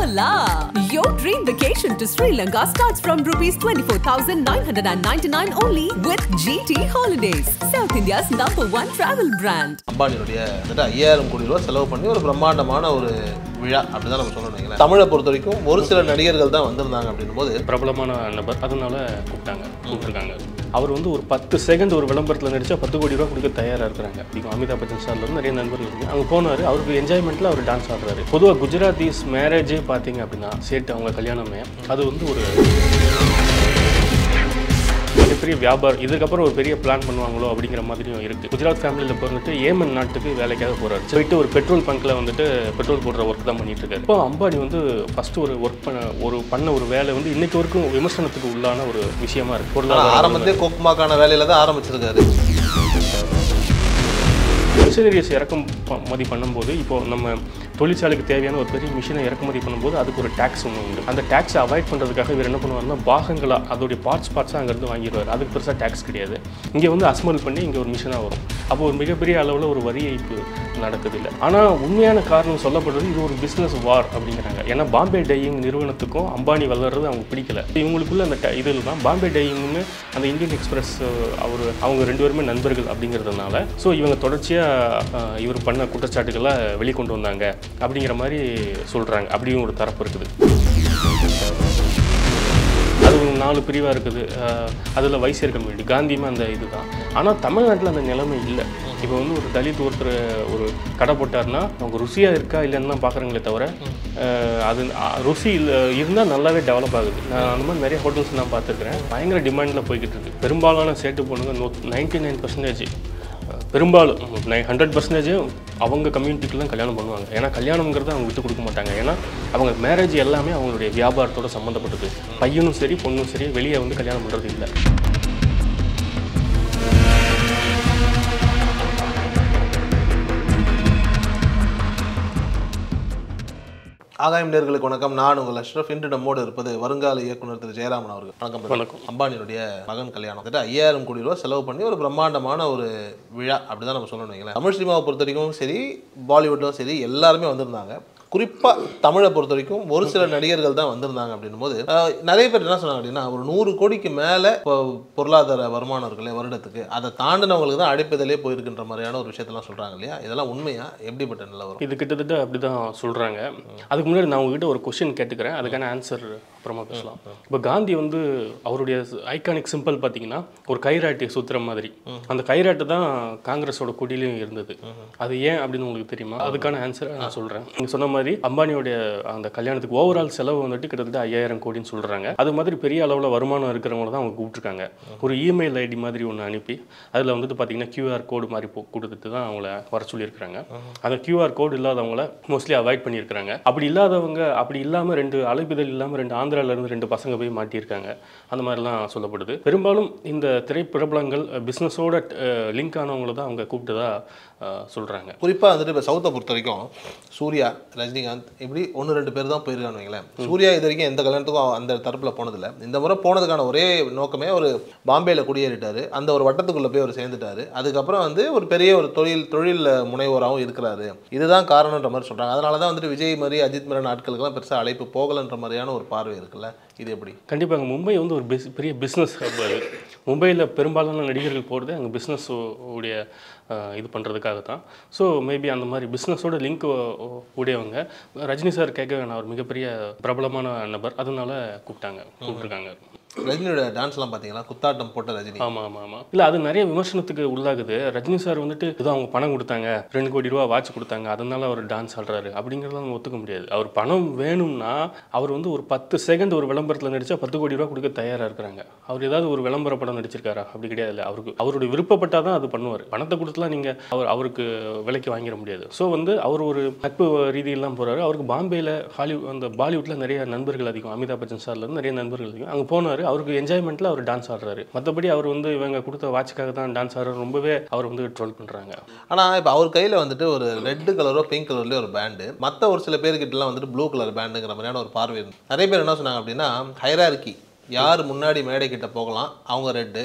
la! Your dream vacation to Sri Lanka starts from rupees 24,999 only with GT Holidays, South India's number one travel brand. அம்பானியுடைய கிட்டத்தட்ட ஐயாயிரம் கோடி ரூபாய் செலவு பண்ணி ஒரு பிரம்மாண்டமான ஒரு விழா அப்படிதான் நம்ம சொல்லணும் வைங்களேன். தமிழை பொறுத்த வரைக்கும் ஒரு சில நடிகர்கள் தான் வந்திருந்தாங்க அப்படின்னும் போது பிரபலமான நபர் அதனால கூப்பிட்டாங்க கூப்பிட்டுருக்காங்க அவர் வந்து ஒரு பத்து செகண்ட் ஒரு விளம்பரத்தில் நடிச்சா பத்து கோடி ரூபா கொடுக்க தயாராக இருக்கிறாங்க இப்போ அமிதாப் பச்சன் சார்ல இருந்து நிறைய நண்பர்கள் இருக்கு அங்கே போனார் அவருக்கு என்ஜாய்மெண்ட்டில் அவர் டான்ஸ் ஆடுறாரு பொதுவாக குஜராத்திஸ் மேரேஜே பார்த்தீங்க அப்படின்னா சேட்டு அவங்க கல்யாணமே அது வந்து ஒரு மிகப்பெரிய வியாபாரம் இதுக்கப்புறம் ஒரு பெரிய பிளான் பண்ணுவாங்களோ அப்படிங்கிற மாதிரியும் இருக்கு குஜராத் ஃபேமிலியில் பிறந்துட்டு ஏமன் நாட்டுக்கு வேலைக்காக போறாரு போயிட்டு ஒரு பெட்ரோல் பங்க்ல வந்துட்டு பெட்ரோல் போடுற ஒர்க் தான் பண்ணிட்டு இருக்காரு இப்போ அம்பானி வந்து ஃபர்ஸ்ட் ஒரு ஒர்க் பண்ண ஒரு பண்ண ஒரு வேலை வந்து இன்னைக்கு வரைக்கும் விமர்சனத்துக்கு உள்ளான ஒரு விஷயமா இருக்கு ஆனா பொருளாதார ஆரம்பத்திலே கோக்மாக்கான வேலையில தான் ஆரம்பிச்சிருக்காரு மிஷினரிஸ் இறக்குமதி பண்ணும்போது இப்போ நம்ம தொழிற்சாலைக்கு தேவையான ஒரு பெரிய மிஷினை இறக்குமதி பண்ணும்போது அதுக்கு ஒரு டேக்ஸ் ஒன்று உண்டு அந்த டேக்ஸை அவாய்ட் பண்ணுறதுக்காக இவர் என்ன பண்ணுவாருன்னா பாகங்களாக அதோடைய பார்ட்ஸ் பார்ட்ஸாக அங்கேருந்து வாங்கிடுவார் அதுக்கு பெருசாக டேக்ஸ் கிடையாது இங்கே வந்து அஸ்மல் பண்ணி இங்கே ஒரு மிஷினாக வரும் அப்போ ஒரு மிகப்பெரிய அளவில் ஒரு வரி ஏய்ப்பு நடக்குது இல்லை ஆனால் உண்மையான காரணம் சொல்லப்படுறது இது ஒரு பிஸ்னஸ் வார் அப்படிங்கிறாங்க ஏன்னா பாம்பே டையிங் நிறுவனத்துக்கும் அம்பானி வளர்றது அவங்க பிடிக்கல இவங்களுக்குள்ள அந்த ட- இதில் தான் பாம்பே டையிங்னு அந்த இந்தியன் எக்ஸ்பிரஸ் அவர் அவங்க ரெண்டு பேருமே நண்பர்கள் அப்படிங்கிறதுனால ஸோ இவங்க தொடர்ச்சியாக இவர் பண்ண குற்றச்சாட்டுகளை வெளிக்கொண்டு வந்தாங்க அப்படிங்கிற மாதிரி சொல்கிறாங்க அப்படியும் ஒரு தரப்பு இருக்குது அது ஒரு நாலு பிரிவாக இருக்குது அதில் வைசியர் கம்யூனிட்டி காந்தியுமே அந்த இதுதான் ஆனால் தமிழ்நாட்டில் அந்த நிலைமை இல்லை இப்போ வந்து ஒரு தலித் ஒருத்தர் ஒரு கடை போட்டார்னா அவங்க ருசியாக இருக்கா இல்லைன்னு தான் பார்க்குறாங்களே தவிர அஹ், அது அஹ், ருசி இருந்தால் நல்லாவே டெவலப் ஆகுது நான் அந்த மாதிரி நிறைய ஹோட்டல்ஸ் நான் பார்த்துருக்குறேன் பயங்கர டிமாண்டில் போய்கிட்டு இருக்கு பெரும்பாலான சேட்டு பொண்ணுங்க நூ நைன்டி நைன் பர்சன்டேஜ் பெரும்பாலும் நை ஹண்ட்ரட் பர்சன்டேஜ் அவங்க கம்யூனிட்டிக்கு தான் கல்யாணம் பண்ணுவாங்க ஏன்னா கல்யாணம்ங்கிறத அவங்க விட்டு கொடுக்க மாட்டாங்க ஏன்னா அவங்க மேரேஜ் எல்லாமே அவங்களுடைய வியாபாரத்தோட சம்மந்தப்பட்டது பையனும் சரி பொண்ணும் சரி வெளியே வந்து கல்யாணம் பண்ணுறது இல்லை ஆகாயம் நேர்களுக்கு வணக்கம் நான் உங்கள் அஷ்ரஃப் இன்று நம்மோடு இருப்பது வருங்கால இயக்குனர் திரு ஜெயராமன் அவர்கள் வணக்கம் brother. வணக்கம். அம்பானியுடைய மகன் கல்யாணம் கிட்ட ஐயாயிரம் கோடி ரூபாய் செலவு பண்ணி ஒரு பிரம்மாண்டமான ஒரு விழா அப்படிதான் நம்ம சொல்லணும் வைங்களேன் தமிழ் சினிமாவை பொறுத்த வரைக்கும் சரி பாலிவுட்டும் சரி எல்லாருமே வந்திருந்தாங்க குறிப்பா தமிழை பொறுத்த வரைக்கும் ஒரு சில நடிகர்கள் தான் வந்திருந்தாங்க அப்படின்னும் போது அஹ், நிறைய பேர் என்ன சொன்னாங்க அப்படின்னா ஒரு நூறு கோடிக்கு மேல இப்போ பொருளாதார வருமானம் இருக்குல்ல வருடத்துக்கு அதை தாண்டினவங்களுக்கு தான் அடிப்பதிலே போயிருக்குன்ற மாதிரியான ஒரு விஷயத்தெல்லாம் சொல்றாங்க இல்லையா இதெல்லாம் உண்மையா எப்படிப்பட்ட நிலவரம் இது கிட்டத்தட்ட அப்படி தான் சொல்கிறாங்க அதுக்கு முன்னாடி நான் உங்ககிட்ட ஒரு கொஷின் கேட்டுக்கிறேன் அதுக்கான ஆன்சர் அப்புறமா பேசலாம் இப்போ காந்தி வந்து அவருடைய ஐகானிக் சிம்பிள் பார்த்தீங்கன்னா ஒரு கைராட்டியை சுத்துற மாதிரி அந்த கைராட்டு தான் காங்கிரஸோட கொடியிலையும் இருந்தது அது ஏன் அப்படின்னு உங்களுக்கு தெரியுமா அதுக்கான ஆன்சரை நான் சொல்கிறேன் நீங்கள் சொன்ன மாதிரி அம்பானியோடைய அந்த கல்யாணத்துக்கு ஓவரால் செலவு வந்துட்டு கிட்டத்தட்ட ஐயாயிரம் கோடின்னு சொல்கிறாங்க அது மாதிரி பெரிய அளவில் வருமானம் இருக்கிறவங்கள தான் அவங்க கூப்பிட்டுருக்காங்க ஒரு இமெயில் ஐடி மாதிரி ஒன்று அனுப்பி அதில் வந்துட்டு பார்த்தீங்கன்னா QR கோடு மாதிரி போ- கொடுத்துட்டு தான் அவங்கள வர சொல்லியிருக்காங்க அந்த QR கோடு இல்லாதவங்கள மோஸ்ட்லி அவாய்ட் பண்ணியிருக்காங்க அப்படி இல்லாதவங்க அப்படி இல்லாமல் ரெண்டு அழைப்பிதழ் இல்லாமல் ரெண்டு ஆந்திரால இருந்து ரெண்டு பசங்க போய் மாட்டியிருக்காங்க அந்த மாதிரிலாம் சொல்லப்படுது பெரும்பாலும் இந்த திரைப்பிரபலங்கள் பிஸ்னஸோட லிங்க் ஆனவங்கள தான் அவங்க கூப்பிட்டதா சொல்கிறாங்க குறிப்பாக வந்துட்டு இப்போ சவுத்தை பொறுத்த வரைக்கும் சூர்யா ரஜினிகாந்த் இப்படி ஒன்று ரெண்டு பேர் தான் போயிருக்கான்னு வைங்களேன் சூர்யா இது வரைக்கும் எந்த கல்யாணத்துக்கும் அந்த தரப்பில் போனதில்லை இந்த முறை போனதுக்கான ஒரே நோக்கமே ஒரு பாம்பேயில் குடியேறிட்டாரு அந்த ஒரு வட்டத்துக்குள்ளே போய் அவர் சேர்ந்துட்டாரு அதுக்கப்புறம் வந்து ஒரு பெரிய ஒரு தொழில் தொழில் முனைவோராகவும் இருக்கிறாரு இதுதான் காரணன்ற மாதிரி சொல்கிறாங்க அதனால தான் வந்துட்டு விஜய் மாதிரி அஜித் மாதிரி ஆட்களுக்கெல்லாம் பெருசாக அழைப்பு போகலன்ற மாதிரியான ஒரு பார்வை இருக்குல்ல இது எப்படி கண்டிப்பாக மும்பை வந்து ஒரு பிஸ் பெரிய பிஸ்னஸ் ஹப் அது மும்பையில் பெரும்பாலான நடிகர்கள் போகிறது அங்கே பிஸ்னஸ் உடைய அஹ், இது பண்ணுறதுக்காக தான் ஸோ மேபி அந்த மாதிரி பிஸ்னஸோட லிங்க் உடையவங்க ரஜினி சார் கேட்க வேணாம் அவர் மிகப்பெரிய பிரபலமான நபர் அதனால கூப்பிட்டாங்க கூப்பிட்டுருக்காங்க ரஜினியோட டான்ஸ்லாம் பார்த்தீங்களா குத்தாட்டம் போட்ட ரஜினி ஆமாம் ஆமாம் ஆமாம் இல்லை அது நிறைய விமர்சனத்துக்கு உள்ளாகுது ரஜினி சார் வந்துட்டு ஏதோ அவங்க பணம் கொடுத்தாங்க ரெண்டு கோடி ரூபா வாட்ச் கொடுத்தாங்க அதனால அவர் டான்ஸ் ஆடுறாரு அப்படிங்கிறத நம்ம ஒத்துக்க முடியாது அவர் பணம் வேணும்னா அவர் வந்து ஒரு பத்து செகண்ட் ஒரு விளம்பரத்தில் நடிச்சா பத்து கோடி ரூபா கொடுக்க தயாராக இருக்கிறாங்க அவர் ஏதாவது ஒரு விளம்பர படம் நடிச்சிருக்காரா அப்படி கிடையாது இல்லை அவருக்கு அவருடைய விருப்பப்பட்டால் தான் அது பண்ணுவார் பணத்தை கொடுத்துலாம் நீங்கள் அவர் அவருக்கு விலைக்கு வாங்கிட முடியாது ஸோ வந்து அவர் ஒரு நட்பு ரீதியெல்லாம் போகிறாரு அவருக்கு பாம்பேயில் ஹாலிவுட் அந்த பாலிவுட்டில் நிறைய நண்பர்கள் அதிகம் அமிதாப் பச்சன் சார்லேருந்து நிறைய நண்பர்கள் அதிகம் அங்கே போனார் அவருக்கு என்ஜாய்மெண்ட்டில் அவர் டான்ஸ் ஆடுறாரு மற்றபடி அவர் வந்து இவங்க கொடுத்த வாட்சுக்காக தான் டான்ஸ் ஆடுறாரு ரொம்பவே அவர் வந்து ட்ரோல் பண்ணுறாங்க ஆனால் இப்போ அவர் கையில் வந்துட்டு ஒரு ரெட் கலரோ பிங்க் கலர்லேயோ ஒரு பேண்டு மற்ற ஒரு சில பேர்கிட்டலாம் வந்துட்டு ப்ளூ கலர் பேண்டுங்கிற மாதிரியான ஒரு பார்வை இருந்து நிறைய பேர் என்ன சொன்னாங்க அப்படின்னா ஹைரார்கி யார் முன்னாடி மேடை கிட்ட போகலாம் அவங்க ரெட்டு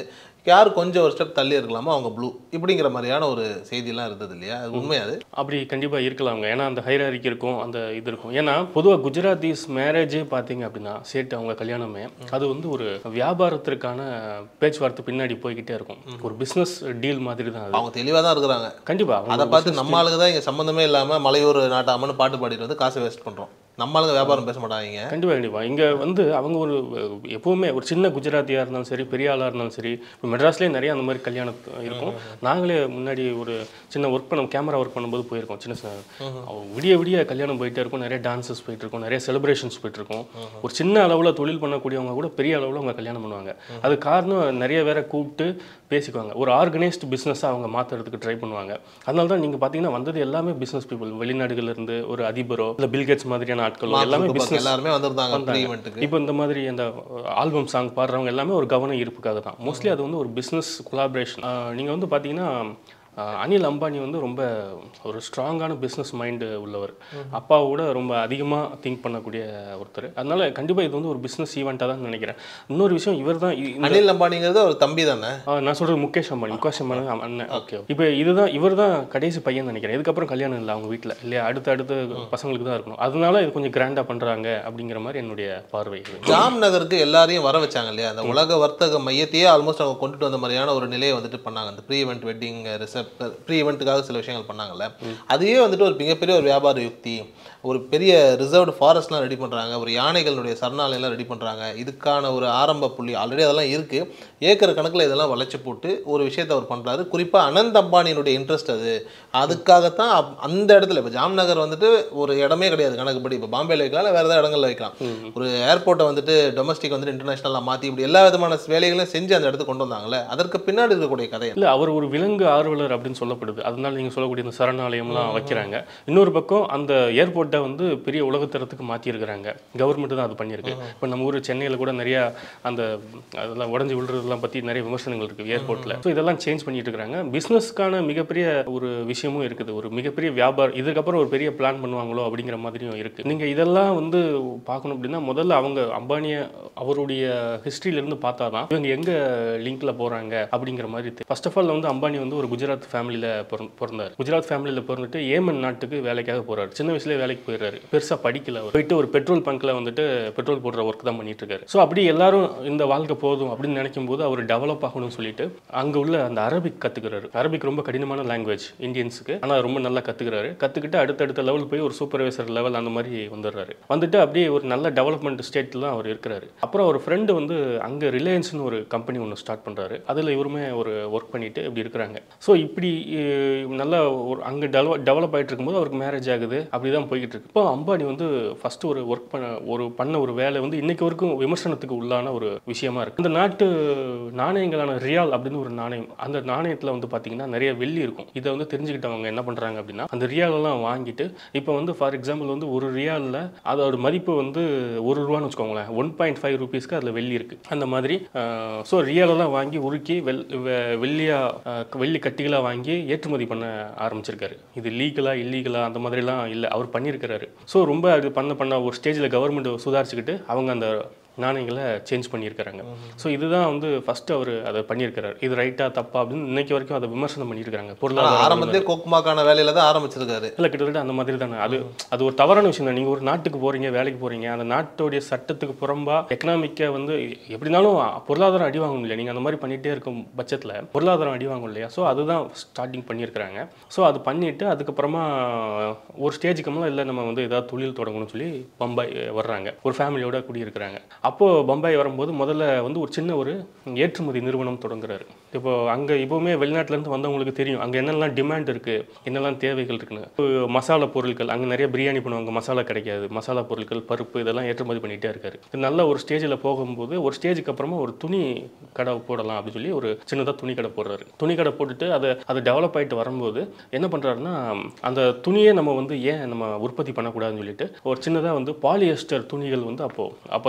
யார் கொஞ்சம் ஒரு ஸ்டெப் தள்ளி இருக்கலாமோ அவங்க ப்ளூ இப்படிங்கிற மாதிரியான ஒரு செய்தியெல்லாம் இருந்தது இல்லையா அது உண்மை அது அப்படி கண்டிப்பாக இருக்கலாங்க ஏன்னா அந்த ஹைராரிக்கு இருக்கும் அந்த இது இருக்கும் ஏன்னா பொதுவாக குஜராத்திஸ் மேரேஜே பார்த்தீங்க அப்படின்னா சேட்டு அவங்க கல்யாணமே அது வந்து ஒரு வியாபாரத்திற்கான பேச்சுவார்த்தை பின்னாடி போய்கிட்டே இருக்கும் ஒரு பிஸ்னஸ் டீல் மாதிரி தான் அது அவங்க தெளிவாக தான் இருக்கிறாங்க கண்டிப்பாக அதை பார்த்து நம்ம ஆளுங்க தான் இங்கே சம்மந்தமே இல்லாமல் மலையூர் நாட்டாமன்னு பாட்டு பாடிட்டு வந்து காசை வேஸ்ட் பண்ணுறோம் நம்ம ஆளுங்க வியாபாரம் பேச மாட்டாங்க கண்டிப்பாக கண்டிப்பாக இங்கே வந்து அவங்க ஒரு அஹ், எப்பவுமே ஒரு சின்ன குஜராத்தியாக இருந்தாலும் சரி பெரிய ஆளாக இருந்தாலும் சரி இப்போ மெட்ராஸ்லேயே நிறைய அந்த மாதிரி கல்யாணம் இருக்கும் நாங்களே முன்னாடி ஒரு சின்ன ஒர்க் பண்ண கேமரா ஒர்க் பண்ணும்போது போயிருக்கோம் சின்ன சின்ன அவங்க விடிய விடிய கல்யாணம் போயிட்டே இருக்கும் நிறைய டான்சஸ் போயிட்டு இருக்கும் நிறைய செலிப்ரேஷன்ஸ் போயிட்டு இருக்கும் ஒரு சின்ன அளவில் தொழில் பண்ணக்கூடியவங்க கூட பெரிய அளவில் அவங்க கல்யாணம் பண்ணுவாங்க அது காரணம் நிறைய பேரை கூப்பிட்டு பேசிக்குவாங்க ஒரு ஆர்கனைஸ்டு பிஸ்னஸாக அவங்க மாற்றுறதுக்கு ட்ரை பண்ணுவாங்க அதனால தான் நீங்கள் பார்த்தீங்கன்னா வந்தது எல்லாமே பிஸ்னஸ் பீப்புள் வெளிநாடுகள்ல இருந்து ஒரு அதிபரோ இல்லை பில்கேட்ஸ் மாதிரியான ஆட்களோ எல்லாமே பிஸ்னஸ் எல்லாருமே வந்திருந்தாங்க ப்ரீ ஈவெண்ட்டுக்கு இப்போ இந்த மாதிரி அந்த ஆல்பம் சாங் பாடுறவங்க எல்லாமே ஒரு கவன ஈர்ப்புக்காக தான் மோஸ்ட்லி அது வந்து ஒரு பிஸ்னஸ் கொலாபரேஷன் நீங்கள் வந்து பார்த்தீங்கன்னா ஆஹ், அனில் அம்பானி வந்து ரொம்ப ஒரு ஸ்ட்ராங்கான பிஸ்னஸ் மைண்டு உள்ளவர் அப்பாவோட ரொம்ப அதிகமாக திங்க் பண்ணக்கூடிய ஒருத்தர் அதனால கண்டிப்பாக இது வந்து ஒரு பிஸ்னஸ் ஈவெண்ட்டாக தான் நினைக்கிறேன் இன்னொரு விஷயம் இவர் தான் அனில் அம்பானிங்கிறது ஒரு தம்பி தானே நான் சொல்கிறது முகேஷ் அம்பானி முகேஷ் அம்பானி அம்- அண்ணன் ஓகே இப்போ இதுதான் இவர் தான் கடைசி பையன் நினைக்கிறேன் இதுக்கப்புறம் கல்யாணம் இல்லை அவங்க வீட்டில் இல்லையா அடுத்து அடுத்து பசங்களுக்கு தான் இருக்கணும் அதனால இது கொஞ்சம் கிராண்டாக பண்ணுறாங்க அப்படிங்கிற மாதிரி என்னுடைய பார்வை இது ஜாம் நகருக்கு எல்லாரையும் வர வச்சாங்க இல்லையா அந்த உலக வர்த்தக மையத்தையே ஆல்மோஸ்ட் அவங்க கொண்டுட்டு வந்த மாதிரியான ஒரு நிலையை வந்துட்டு பண்ணாங்க அந்த pre event wedding reception pre ஈவெண்ட்டுக்காக சில விஷயங்கள் பண்ணாங்கல்ல அதுவே வந்துட்டு ஒரு மிகப்பெரிய ஒரு வியாபார யுக்தி ஒரு பெரிய ரிசர்வ்டு ஃபாரஸ்ட்லாம் ரெடி பண்ணுறாங்க ஒரு யானைகளுடைய சரணாலயம்லாம் ரெடி பண்ணுறாங்க இதுக்கான ஒரு ஆரம்ப புள்ளி ஆல்ரெடி அதெல்லாம் இருக்குது ஏக்கர் கணக்கில் இதெல்லாம் வளைச்சு போட்டு ஒரு விஷயத்தை அவர் பண்ணுறாரு குறிப்பாக அனந்த் அம்பானியினுடைய இன்ட்ரெஸ்ட் அது அதுக்காகத்தான் அப்- அந்த இடத்துல இப்போ ஜாம்நகர் வந்துட்டு ஒரு இடமே கிடையாது கணக்குப்படி இப்போ பாம்பேல வைக்கலாம் இல்லை வேறு ஏதாவது இடங்கள்ல வைக்கலாம் ஒரு ஏர்போர்ட்டை வந்துட்டு டொமஸ்டிக் வந்துட்டு இன்டர்நேஷனலாக மாற்றி இப்படி எல்லா விதமான வேலைகளையும் செஞ்சு அந்த இடத்துக்கு கொண்டு வந்தாங்கல்ல அதற்கு பின்னாடி இருக்கக்கூடிய கதை இல்லை அவர் ஒரு விலங்கு ஆர்வலர் அப்படின்னு சொல்லப்படுது அதனால நீங்கள் சொல்லக்கூடிய இந்த சரணாலயம்லாம் வைக்கிறாங்க இன்னொரு பக்கம் அந்த ஏர்போர்ட்டை வந்து பெரிய உலகத்தரத்துக்கு மாற்றிருக்கிறாங்க கவர்மெண்ட் தான் அது பண்ணியிருக்கு இப்போ நம்ம ஊர் சென்னையில் கூட நிறைய அந்த அதெல்லாம் உடஞ்சி விழுறதெல்லாம் பற்றி நிறைய விமர்சனங்கள் இருக்குது ஏர்போர்ட்டில் ஸோ இதெல்லாம் சேஞ்ச் பண்ணிட்டு இருக்காங்க பிஸ்னஸ்க்கான மிகப்பெரிய ஒரு விஷயமும் இருக்குது ஒரு மிகப்பெரிய வியாபாரம் இதுக்கப்புறம் ஒரு பெரிய பிளான் பண்ணுவாங்களோ அப்படிங்கிற மாதிரியும் இருக்குது நீங்கள் இதெல்லாம் வந்து பார்க்கணும் அப்படின்னா முதல்ல அவங்க அம்பானிய அவருடைய ஹிஸ்ட்ரியிலேருந்து பார்த்தா தான் இவங்க எங்கே லிங்க்ல போகிறாங்க அப்படிங்கிற மாதிரி ஃபர்ஸ்ட் ஆஃப் ஆல் வந்து அம்பானி வந்து ஒரு குஜராத் ஃபேமிலியில் பிறந்தார் குஜராத் ஃபேமிலியில் பிறந்துட்டு ஏமன் நாட்டுக்கு வேலைக்காக போறாரு சின்ன வயசுல வேலைக்கு போயிடுறாரு பெருசாக படிக்கல அவர் போயிட்டு ஒரு பெட்ரோல் பங்க்ல வந்துட்டு பெட்ரோல் போடுற ஒர்க் தான் பண்ணிட்டு இருக்காரு ஸோ அப்படி எல்லாரும் இந்த வாழ்க்கை போதும் அப்படின்னு நினைக்கும் போது அவர் டெவலப் ஆகணும்னு சொல்லிட்டு அங்கே உள்ள அந்த அரபிக் கற்றுக்கிறாரு அரபிக் ரொம்ப கடினமான லாங்குவேஜ் இந்தியன்ஸுக்கு ஆனால் ரொம்ப நல்லா கற்றுக்கிறாரு கற்றுக்கிட்டு அடுத்தடுத்த லெவல் போய் ஒரு சூப்பர்வைசர் லெவல் அந்த மாதிரி வந்துடுறாரு வந்துட்டு அப்படியே ஒரு நல்ல டெவலப்மெண்ட் ஸ்டேட்டில் தான் அவர் இருக்கிறாரு அப்புறம் ஒரு ஃப்ரெண்டு வந்து அங்கே ரிலையன்ஸ்னு ஒரு கம்பெனி ஒன்று ஸ்டார்ட் பண்ணுறாரு அதில் இவருமே ஒரு ஒர்க் பண்ணிட்டு இப்படி இருக்கிறாங்க ஸோ இப்படி அஹ், நல்லா ஒரு அங்கே டெவலப் டெவலப் ஆகிட்டு இருக்கும்போது அவருக்கு மேரேஜ் ஆகுது அப்படி தான் போய்கிட்டு இருக்கு இப்போ அம்பானி வந்து ஃபஸ்ட்டு ஒரு ஒர்க் பண்ண ஒரு பண்ண ஒரு வேலை வந்து இன்னைக்கு வரைக்கும் விமர்சனத்துக்கு உள்ளான ஒரு விஷயமா இருக்கு இந்த நாட்டு நாணயங்களான ரியால் அப்படின்னு ஒரு நாணயம் அந்த நாணயத்தில் வந்து பார்த்தீங்கன்னா நிறைய வெள்ளி இருக்கும் இதை வந்து தெரிஞ்சுக்கிட்டவங்க என்ன பண்ணுறாங்க அப்படின்னா அந்த ரியால் எல்லாம் வாங்கிட்டு இப்போ வந்து ஃபார் எக்ஸாம்பிள் வந்து ஒரு ரியாலில் அதோட மதிப்பு வந்து ஒரு ரூபான்னு வச்சுக்கோங்களேன் ஒன் பாயிண்ட் ஃபைவ் ருபீஸ்க்கு அதில் வெள்ளி இருக்குது அந்த மாதிரி ஸோ ரியலெல்லாம் வாங்கி உருக்கி வெள் வெ- வெள்ளியா அஹ், வெள்ளி கட்டிகளாக வாங்கி ஏற்றுமதி பண்ண ஆரம்பிச்சிருக்காரு இது லீகலா இல்லீகலா அந்த மாதிரிலாம் இல்லை அவர் பண்ணியிருக்கிறாரு ஸோ ரொம்ப அது பண்ண பண்ண ஒரு ஸ்டேஜில் கவர்மெண்ட் சுதாரிச்சுக்கிட்டு அவங்க அந்த நாணயங்களை சேஞ்ச் பண்ணியிருக்கிறாங்க ஸோ இதுதான் வந்து ஃபர்ஸ்ட் அவர் அதை பண்ணியிருக்கிறார் இது ரைட்டா தப்பா அப்படின்னு இன்னைக்கு வரைக்கும் அதை விமர்சனம் பண்ணியிருக்காங்க ஆனால் பொருளாதார ஆரம்பத்திலே கோக்குமாக்கான வேலையில தான் ஆரம்பிச்சிருக்காரு இல்லை கிட்டத்தட்ட அந்த மாதிரி தானே அது அது ஒரு தவறான விஷயம் தான் நீங்கள் ஒரு நாட்டுக்கு போறீங்க வேலைக்கு போறீங்க அந்த நாட்டுடைய சட்டத்துக்கு புறம்பா எக்கனாமிக்கை வந்து எப்படினாலும் பொருளாதாரம் அடி வாங்கணும் இல்லையா நீங்கள் அந்த மாதிரி பண்ணிகிட்டே இருக்கும் பட்சத்தில் பொருளாதாரம் அடி வாங்கும் இல்லையா ஸோ அதுதான் ஸ்டார்டிங் பண்ணியிருக்கிறாங்க ஸோ அது பண்ணிட்டு அதுக்கப்புறமா ஒரு ஸ்டேஜுக்கு மேலே இல்லை நம்ம வந்து ஏதாவது தொழில் தொடங்கணும்னு சொல்லி பம்பாய் வர்றாங்க ஒரு ஃபேமிலியோட குடியிருக்கிறாங்க அப்போது பம்பாய் வரும்போது முதல்ல வந்து ஒரு சின்ன ஒரு ஏற்றுமதி நிறுவனம் தொடங்குறாரு இப்போ அங்கே இப்போவுமே வெளிநாட்டிலேருந்து வந்தவங்களுக்கு தெரியும் அங்கே என்னெல்லாம் டிமாண்ட் இருக்குது என்னெல்லாம் தேவைகள் இருக்குன்னு இப்போ மசாலா பொருட்கள் அங்கே நிறைய பிரியாணி பண்ணுவாங்க மசாலா கிடைக்காது மசாலா பொருட்கள் பருப்பு இதெல்லாம் ஏற்றுமதி பண்ணிகிட்டே இருக்காரு இது நல்ல ஒரு ஸ்டேஜில் போகும்போது ஒரு ஸ்டேஜுக்கு அப்புறமா ஒரு துணி கடை போடலாம் அப்படின்னு சொல்லி ஒரு சின்னதாக துணி கடை போடுறாரு துணி கடை போட்டுட்டு அதை அது டெவலப் ஆகிட்டு வரும்போது என்ன பண்ணுறாருன்னா அந்த துணியே நம்ம வந்து ஏன் நம்ம உற்பத்தி பண்ணக்கூடாதுன்னு சொல்லிட்டு ஒரு சின்னதாக வந்து பாலியஸ்டர் துணிகள் வந்து அப்போது அப்போ தான் கொஞ்சம் கொஞ்சமாக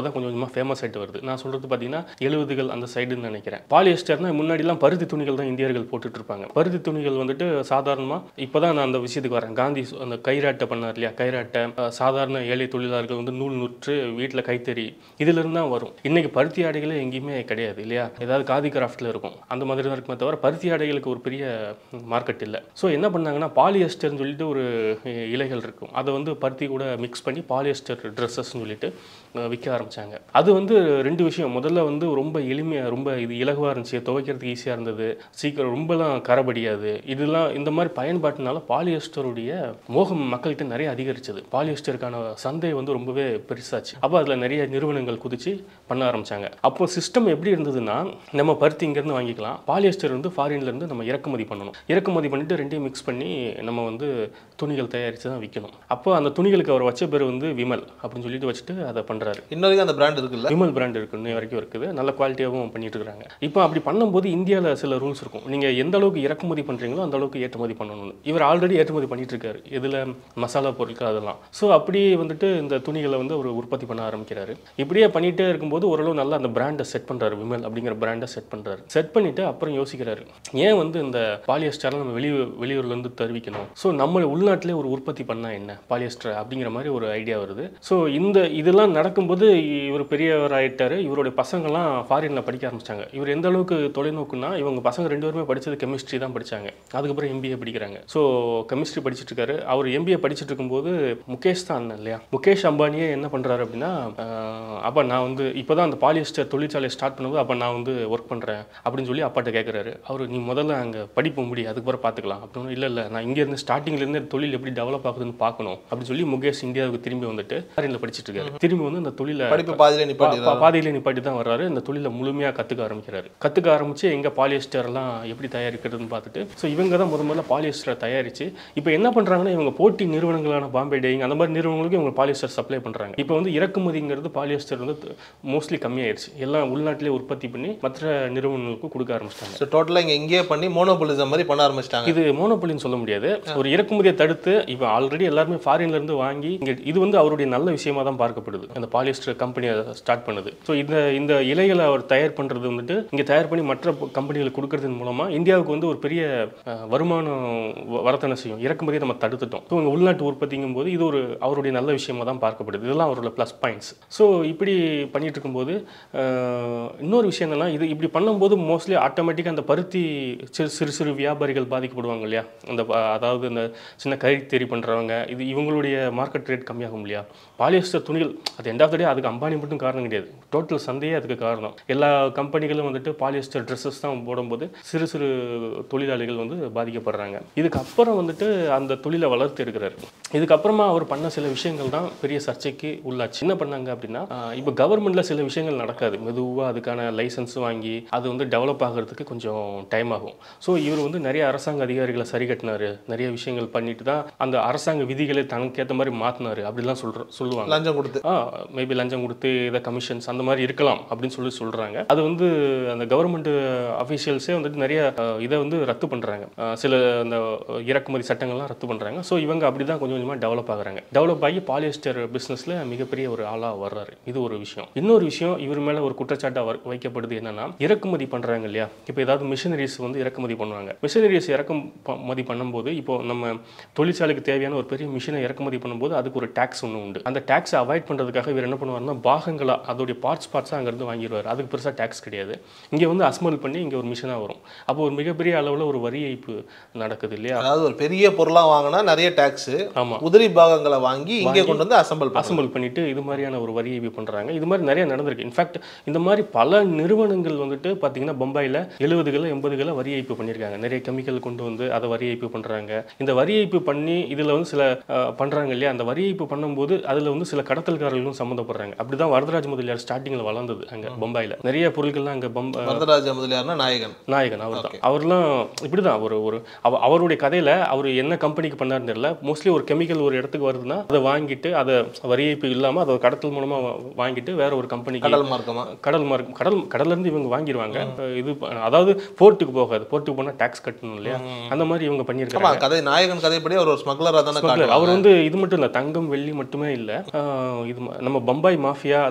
கொஞ்சமாக ஃபேமஸ் ஆகிட்டு வருது நான் சொல்கிறது பார்த்தீங்கன்னா எழுபதுகள் அந்த சைடுன்னு நினைக்கிறேன் பாலியஸ்டர்னா முன்னாடிலாம் பருத்தி துணிகள் தான் இந்தியர்கள் போட்டுட்டு இருப்பாங்க பருத்தி துணிகள் வந்துட்டு சாதாரணமாக இப்போ தான் நான் அந்த விஷயத்துக்கு வரேன் காந்தி சொ- அந்த கைராட்டை பண்ணார் இல்லையா கைராட்டை அஹ், சாதாரண ஏழை தொழிலாளர்கள் வந்து நூல் நுற்று வீட்டில் கைத்தறி இதிலிருந்து தான் வரும் இன்னைக்கு பருத்தி ஆடைகளே எங்கேயுமே கிடையாது இல்லையா ஏதாவது காதி கிராஃப்டில் இருக்கும் அந்த மாதிரி தான் இருக்குமே தவிர பருத்தி ஆடைகளுக்கு ஒரு பெரிய மார்க்கெட் இல்லை ஸோ என்ன பண்ணாங்கன்னா பாலியஸ்டர்னு சொல்லிட்டு ஒரு அஹ், இலைகள் இருக்கும் அதை வந்து பருத்தி கூட மிக்ஸ் பண்ணி பாலியஸ்டர் ட்ரெஸ்ஸஸ்ன்னு சொல்லிட்டு அஹ், விற்க ஆரம்பிச்சாங்க அது வந்து ரெண்டு விஷயம் முதல்ல வந்து ரொம்ப எளிமையாக ரொம்ப இது இலகுவாக இருந்துச்சு துவைக்கிறதுக்கு ஈஸியாக இருந்தது சீக்கிரம் ரொம்பலாம் கரபடியாது இதெல்லாம் இந்த மாதிரி பயன்பாட்டினால பாலியஸ்டருடைய மோகம் மக்கள்கிட்ட நிறைய அதிகரிச்சது பாலியஸ்டருக்கான சந்தை வந்து ரொம்பவே பெருசாச்சு அப்போ அதில் நிறைய நிறுவனங்கள் குதிச்சு பண்ண ஆரம்பிச்சாங்க அப்போ சிஸ்டம் எப்படி இருந்ததுன்னா நம்ம பருத்தி இங்கேருந்து வாங்கிக்கலாம் பாலியஸ்டர் வந்து ஃபாரின்ல இருந்து நம்ம இறக்குமதி பண்ணணும் இறக்குமதி பண்ணிட்டு ரெண்டையும் மிக்ஸ் பண்ணி நம்ம வந்து துணிகள் தயாரித்து தான் விற்கணும் அப்போ அந்த துணிகளுக்கு அவர் வச்ச பேர் வந்து விமல் அப்படின்னு சொல்லிட்டு வச்சுட்டு அதை பண்ணுறாரு இன்ன வரைக்கும் அந்த பிராண்ட் இருக்குல்ல விமல் பிராண்ட் இருக்கு இன்னை வரைக்கும் இருக்குது நல்ல குவாலிட்டியாகவும் பண்ணிட்டு இருக்காங்க இப்போ அப்படி பண்ணும்போது இந்தியாவில் சில ரூல்ஸ் இருக்கும் நீங்கள் எந்த அளவுக்கு இறக்குமதி பண்ணுறீங்களோ அந்த அளவுக்கு ஏற்றுமதி பண்ணணும்னு இவர் ஆல்ரெடி ஏற்றுமதி பண்ணிட்டு இருக்காரு இதில் மசாலா பொருட்கள் அதெல்லாம் ஸோ அப்படியே வந்துட்டு இந்த துணிகளை வந்து அவர் உற்பத்தி பண்ண ஆரம்பிக்கிறாரு இப்படியே பண்ணிட்டே இருக்கும்போது ஓரளவு நல்லா அந்த பிராண்டை செட் பண்ணுறாரு விமல் அப்படிங்கிற பிராண்டை செட் பண்ணுறாரு செட் பண்ணிட்டு அப்புறம் யோசிக்கிறாரு ஏன் வந்து இந்த பாலியஸ்டரை நம்ம வெளியூர் வெளியூர்லேருந்து தெரிவிக்கணும் ஸோ நம்ம உள்நாட்டிலே ஒரு உற்பத்தி பண்ணால் என்ன பாலியஸ்டர் அப்படிங்கிற மாதிரி ஒரு ஐடியா வருது ஸோ இந்த இதெல்லாம் நடக்கும்போது இவர் பெரியவர் ஆயிட்டாரு இவருடைய பசங்கள்லாம் ஃபாரினில் படிக்க ஆரம்பிச்சாங்க இவர் எந்த அளவுக்கு தொலைநோக்குன்னா இவங்க பசங்க ரெண்டு பேருமே படிச்சது கெமிஸ்ட்ரி தான் படிச்சாங்க அதுக்கப்புறம் எம்பிஏ படிக்கிறாங்க ஸோ கெமிஸ்ட்ரி படிச்சுட்டு இருக்காரு அவர் எம்பிஏ படிச்சுட்டு இருக்கும்போது முகேஷ் தான் அண்ணன் இல்லையா முகேஷ் அம்பானியே என்ன பண்ணுறாரு அப்படின்னா ஆஹ், அப்பா நான் வந்து இப்போ தான் அந்த பாலியஸ்டர் தொழிற்சாலை ஸ்டார்ட் பண்ணும்போது அப்போ நான் வந்து ஒர்க் பண்ணுறேன் அப்படின்னு சொல்லி அப்பாட்ட கேட்குறாரு அவர் நீ முதல்ல அங்கே படிப்பு முடியும் அதுக்கப்புறம் பார்த்துக்கலாம் அப்படின்னு இல்லை இல்லை நான் இங்கேருந்து ஸ்டார்டிங்லேருந்து தொழில் எப்படி டெவலப் ஆகுதுன்னு பார்க்கணும் அப்படின்னு சொல்லி முகேஷ் இந்தியாவுக்கு திரும்பி வந்துட்டு ஃபாரினில் படிச்சுட்டு இருக்காரு திரும்பி வந்து அந்த தொழிலை படிப்பு பாதியில பா- நிப்பாட்டி பா- பாதையில நிப்பாட்டி தான் வர்றாரு இந்த தொழிலை முழுமையாக கற்றுக்க ஆரம்பிக்கிறாரு கற்றுக்க ஆரம்பிச்சு எங்கே பாலியஸ்டர்லாம் எப்படி தயாரிக்கிறதுன்னு பார்த்துட்டு ஸோ இவங்க தான் முத முதல்ல பாலியஸ்டரை தயாரிச்சு இப்போ என்ன பண்ணுறாங்கன்னா இவங்க போட்டி நிறுவனங்களான பாம்பே டேயிங் அந்த மாதிரி நிறுவனங்களுக்கு இவங்க பாலியஸ்டர் சப்ளை பண்ணுறாங்க இப்போ வந்து இறக்குமதிங்கிறது பாலியஸ்டர் வந்து மோஸ்ட்லி கம்மியாயிருச்சு எல்லாம் உள்நாட்டிலே உற்பத்தி பண்ணி மற்ற நிறுவனங்களுக்கும் கொடுக்க ஆரம்பிச்சிட்டாங்க ஸோ டோட்டலாக இங்கே இங்கேயே பண்ணி மோனோபொலிசம் மாதிரி பண்ண ஆரம்பிச்சிட்டாங்க இது மோனோபொலின்னு சொல்ல முடியாது ஒரு இறக்குமதியை தடுத்து இப்போ ஆல்ரெடி எல்லாருமே ஃபாரின்ல இருந்து வாங்கி இங்க இது வந்து அவருடைய நல்ல விஷயமா தான் பார்க்கப்படுது அந்த பாலிஸ்டர் கம்பெனியை ஸ்டார்ட் பண்ணுது ஸோ இந்த இந்த இலைகளை அவர் தயார் பண்றது வந்துட்டு இங்க தயார் பண்ணி மற்ற கம்பெனிகளுக்கு கொடுக்கறதன் மூலமா இந்தியாவுக்கு வந்து ஒரு பெரிய அஹ், வருமானம் வ- வரத்தனை செய்யும் இறக்குமதியை நம்ம தடுத்துட்டோம் ஸோ இங்க உள்நாட்டு உற்பத்திங்கும் போது இது ஒரு அவருடைய நல்ல விஷயமா தான் பார்க்கப்படுது இதெல்லாம் அவரோட ப்ளஸ் பாயிண்ட்ஸ் ஸோ இப்படி பண்ணிட்டு இருக்கும்போது அஹ், இன்னொரு விஷயம் என்னன்னா இது இப்படி பண்ணும்போது மோஸ்ட்லி ஆட்டோமேட்டிக்காக அந்த பருத்தி சிறு சிறு சிறு வியாபாரிகள் பாதிக்கப்படுவாங்க இல்லையா அந்த ப- அதாவது இந்த சின்ன கைத்தறி பண்ணுறவங்க இது இவங்களுடைய மார்க்கெட் ரேட் கம்மியாகும் இல்லையா பாலியஸ்டர் துணிகள் அது எண்ட் ஆஃப் த டே அதுக்கு அம்பானி மட்டும் காரணம் கிடையாது டோட்டல் சந்தையே அதுக்கு காரணம் எல்லா கம்பெனிகளும் வந்துட்டு பாலியஸ்டர் ட்ரெஸ்ஸஸ் தான் போடும்போது சிறு சிறு தொழிலாளிகள் வந்து பாதிக்கப்படுறாங்க இதுக்கப்புறம் வந்துட்டு அந்த தொழிலை வளர்த்து இருக்கிறாரு இதுக்கப்புறமா அவர் பண்ண சில விஷயங்கள் தான் பெரிய சர்ச்சைக்கு உள்ளாச்சு என்ன பண்ணாங்க அப்படின்னா ஆஹ் இப்போ கவர்மெண்ட்ல சில விஷயங்கள் நடக்காது மெதுவாக அதுக்கான லைசன்ஸ் வாங்கி அது வந்து டெவலப் ஆகிறதுக்கு கொஞ்சம் டைம் ஆகும் ஸோ இவர் வந்து நிறைய அரசாங்க அதிகாரிகளை சரி கட்டினாரு நிறைய விஷயங்கள் பண்ணிட்டு தான் அந்த அரசாங்க விதிகளை தனக்கு ஏற்ற மாதிரி மாற்றினாரு அப்படிலாம் சொல்ற சொல்லுவாங்க லஞ்சம் கொடுத்து ஆ மேபி லஞ்சம் கொடுத்து இதை கமிஷன்ஸ் அந்த மாதிரி இருக்கலாம் அப்படின்னு சொல்லி சொல்கிறாங்க அது வந்து அந்த கவர்மெண்ட் அஃபீஷியல்ஸே வந்துட்டு நிறைய அஹ், இதை வந்து ரத்து பண்ணுறாங்க சில அந்த இறக்குமதி சட்டங்கள்லாம் ரத்து பண்ணுறாங்க ஸோ இவங்க அப்படி தான் கொஞ்சம் கொஞ்சமாக டெவலப் ஆகுறாங்க டெவலப் ஆகி பாலியஸ்டர் பிஸ்னஸில் மிகப்பெரிய ஒரு ஆளாக வர்றாரு இது ஒரு விஷயம் இன்னொரு விஷயம் இவர் மேலே ஒரு குற்றச்சாட்டாக வைக்கப்படுது என்னன்னா இறக்குமதி பண்ணுறாங்க இல்லையா இப்போ ஏதாவது மிஷினரிஸ் வந்து இறக்குமதி பண்ணுவாங்க மிஷினரிஸ் இறக்குமதி பண்ணும்போது இப்போ நம்ம தொழிற்சாலைக்கு தேவையான ஒரு பெரிய மிஷினை இறக்குமதி பண்ணும்போது அதுக்கு ஒரு டேக்ஸ் ஒன்று உண்டு அந்த டேக்ஸை அவாய்ட் பண்ணுறதுக்காக இவர் என்ன பண்ணுவாருன்னா பாகங்களா அதோடைய பார்ட்ஸ் பார்ட்ஸாக அங்கேருந்து வாங்கிடுவார் அதுக்கு பெருசாக டேக்ஸ் கிடையாது இங்கே வந்து அஸ்மல் பண்ணி இங்கே ஒரு மிஷினாக வரும் அப்போ ஒரு மிகப்பெரிய அளவில் ஒரு வரி ஏய்ப்பு நடக்குது இல்லையா அதாவது ஒரு பெரிய பொருளா வாங்கினா நிறைய டாக்ஸ் ஆமா. உதிரி பாகங்களை வாங்கி இங்கே கொண்டு வந்து அசம்பிள் பண்ண அசம்பிள் பண்ணிட்டு இது மாதிரியான ஒரு வரி ஏய்ப்பு பண்ணுறாங்க இது மாதிரி நிறைய நடந்திருக்கு இன்ஃபேக்ட் இந்த மாதிரி பல நிறுவனங்கள் வந்துட்டு பார்த்தீங்கன்னா பம்பாயில் எழுபதுகளில் எண்பதுகளில் வரி ஏய்ப்பு பண்ணியிருக்காங்க நிறைய கெமிக்கல் கொண்டு வந்து அதை வரி ஏய்ப்பு பண்ணுறாங்க இந்த வரி ஏய்ப்பு பண்ணி இதில் வந்து சில அஹ், பண்றாங்க இல்லையா அந்த வரி ஏய்ப்பு பண்ணும்போது அதில் வந்து சில கடத்தல்காரர்களும் சம்மந்தப்படுறாங்க அப்படி தான் வரதராஜ முதலியார் ஸ்டார்டிங்கில் வளர்ந்தது அங்கே பம்பாயில் நிறைய பொருட்கள்லாம் அங்கே பம்ப வரதராஜ முதலியார்னா நாயகன் நாயகன் அவர் தான் அவர்லாம் இப்படிதான் ஒரு ஒரு அவ- அவருடைய கதையில அவர் என்ன கம்பெனிக்கு பண்ணாருன்னு தெரியல மோஸ்ட்லி ஒரு கெமிக்கல் ஒரு இடத்துக்கு வருதுன்னா அதை வாங்கிட்டு அதை வரியைப்பு இல்லாம அதை கடத்தல் மூலமா வா- வாங்கிட்டு வேற ஒரு கம்பெனிக்கு கடல் மார்க்கமா கடல் மார்க் கடல் கடல்ல இருந்து இவங்க வாங்கிடுவாங்க இது ப- அதாவது போர்ட்டுக்கு போகாது போர்ட்டுக்கு போனா டாக்ஸ் கட்டணும் இல்லையா அந்த மாதிரி இவங்க ஆமா பண்ணியிருக்காங்க கதை நாயகன் கதைப்படி அவர் ஒரு ஸ்மக்லரா தானே Smuggler. காட்டுவாங்க அவர் வந்து இது மட்டும் இல்லை தங்கம் வெள்ளி மட்டுமே இல்லை இது ம- நம்ம பம்பாய் மாஃபியா